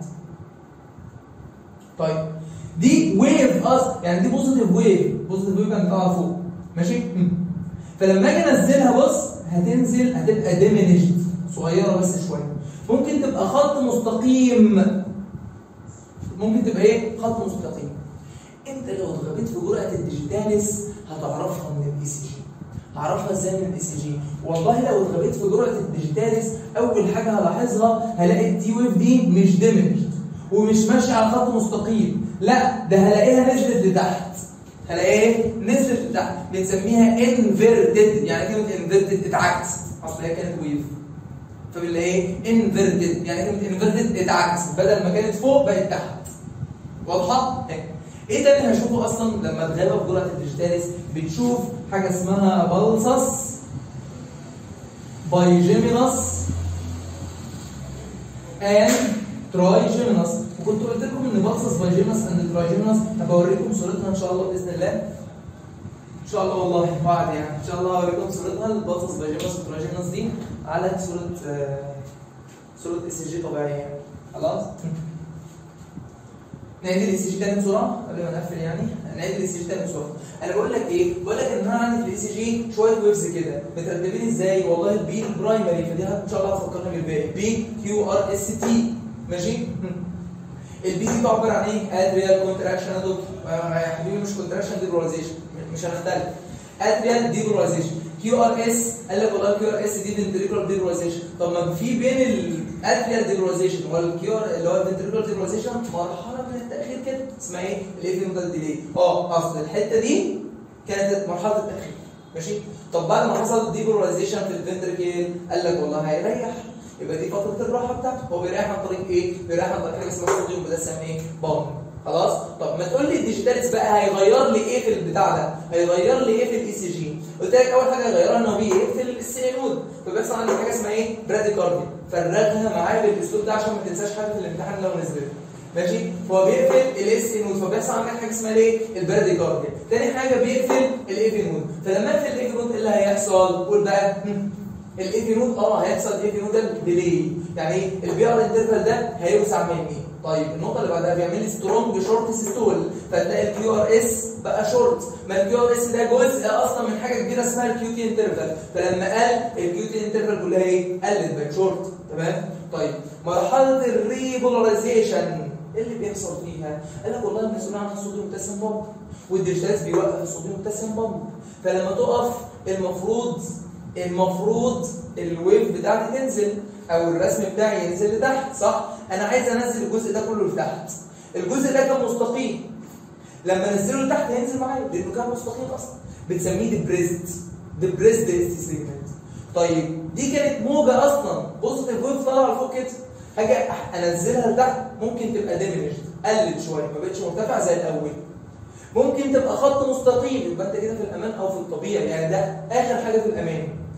طيب دي ويف اصلا يعني دي بوزيتيف ويف بوزيتيف ويف كانت طالعه فوق ماشي مم. فلما اجي انزلها بص هتنزل هتبقى ديمينيشد صغيره بس شويه ممكن تبقى خط مستقيم ممكن تبقى ايه خط مستقيم انت لو اتغبيت في جرعه الديجيتاليس هتعرفها من الاي سي جي هعرفها ازاي من الاي سي جي والله لو اتغبيت في جرعه الديجيتاليس اول حاجه هلاحظها هلاقي الدي ويف دي مش ديمينيشد ومش ماشيه على خط مستقيم لا ده هلاقيها نزلت لتحت هلاقيها ايه نزلت لتحت بنسميها انفيرتد يعني كلمه انفيرتد اتعكس اصل هي كانت ويف فبنلاقي ايه انفيرتد يعني كلمه انفيرتد اتعكس بدل ما كانت فوق بقت تحت واضحه ايه ايه تاني هشوفه اصلا لما اتغابى في جرعه الديجيتاليس بتشوف حاجه اسمها بالسس بايجيمينس and ترايجيمينس وكنت قلت لكم ان بالسس بايجيمينس اند ترايجيمينس هبقى اوريكم صورتها ان شاء الله باذن الله ان شاء الله والله بعد يعني ان شاء الله هوريكم صورتها البالسس بايجيمينس والترايجيمينس دي على صوره آه، صوره اس جي طبيعيه يعني خلاص نعيد الاي سي جي تاني بسرعه قبل ما نقفل يعني نعيد الاي سي جي تاني بسرعه انا بقول لك ايه بقول لك ان انا عندي في الاي سي جي شويه ويفز كده مترتبين ازاي والله البي البرايمري فدي ان شاء الله هتفكرنا بالباقي بي كيو ار اس تي ماشي البي دي تعبر عن ايه ادريال كونتراكشن يا دكتور آه، يا حبيبي مش كونتراكشن ديبولاريزيشن مش هنختلف ادريال ديبولاريزيشن كيو ار اس قال لك والله الكيو ار اس دي فنتريكولار ديبولاريزيشن طب ما في بين الادريال ديبولاريزيشن والكيو ار اللي هو الفنتريكولار ديبولاريزيشن مرحله من التاخير كده اسمها ايه الايفيمودال ديلي اه اصل الحته دي كانت مرحله التاخير ماشي طب بعد ما حصل ديبولاريزيشن في الفنتريكل قال لك والله هيريح يبقى دي فتره الراحه بتاعته هو بيريح عن طريق ايه بيريح عن طريق حاجه اسمها صوديوم بوتاسيوم ايه بامب خلاص طب ما تقول لي الديجيتاليس بقى هيغير لي ايه في البتاع ده هيغير لي ايه في الاي سي جي قلت لك اول حاجه هيغيرها ان هو بيقفل السينود فبيحصل عندك حاجه اسمها ايه براديكارديا فرغها معايا بالاسلوب ده عشان ما تنساش حاجه في الامتحان لو نزلت ماشي فهو بيقفل الاس نود فبيحصل عندك حاجه اسمها ايه البراديكارديا تاني حاجه بيقفل الايفي نود فلما اقفل الايفي نود ايه اللي هيحصل قول بقى الايفي نود اه هيحصل ايفي نود ديلي يعني ايه البي ار انترفال ده هيوسع مني طيب النقطه اللي بعدها بيعمل لي سترونج شورت سيستول فتلاقي الكيو ار اس بقى شورت ما الكيو ار اس ده جزء اصلا من حاجه كبيره اسمها الكيو تي انترفال فلما قال الكيو تي انترفال كلها ايه قلت بقت شورت تمام طيب مرحله الريبولاريزيشن ايه اللي بيحصل فيها؟ قال لك والله المسؤول عنها الصوديوم بوتاسيوم بامب والديجيتاليز بيوقف الصوديوم بوتاسيوم بامب فلما تقف المفروض المفروض الويف بتاعتي تنزل او الرسم بتاعي ينزل لتحت صح؟ انا عايز انزل الجزء ده كله لتحت الجزء ده كان مستقيم لما انزله لتحت هينزل معايا لانه كان مستقيم اصلا بنسميه ديبريزد ديبريزد اس سيجمنت طيب دي كانت موجه اصلا بوزيتيف ويف طالعه لفوق كده حاجه انزلها لتحت ممكن تبقى ديمينشد قلت شويه ما بقتش مرتفعه زي الاول ممكن تبقى خط مستقيم يبقى انت كده في الامان او في الطبيعي يعني ده اخر حاجه في الامان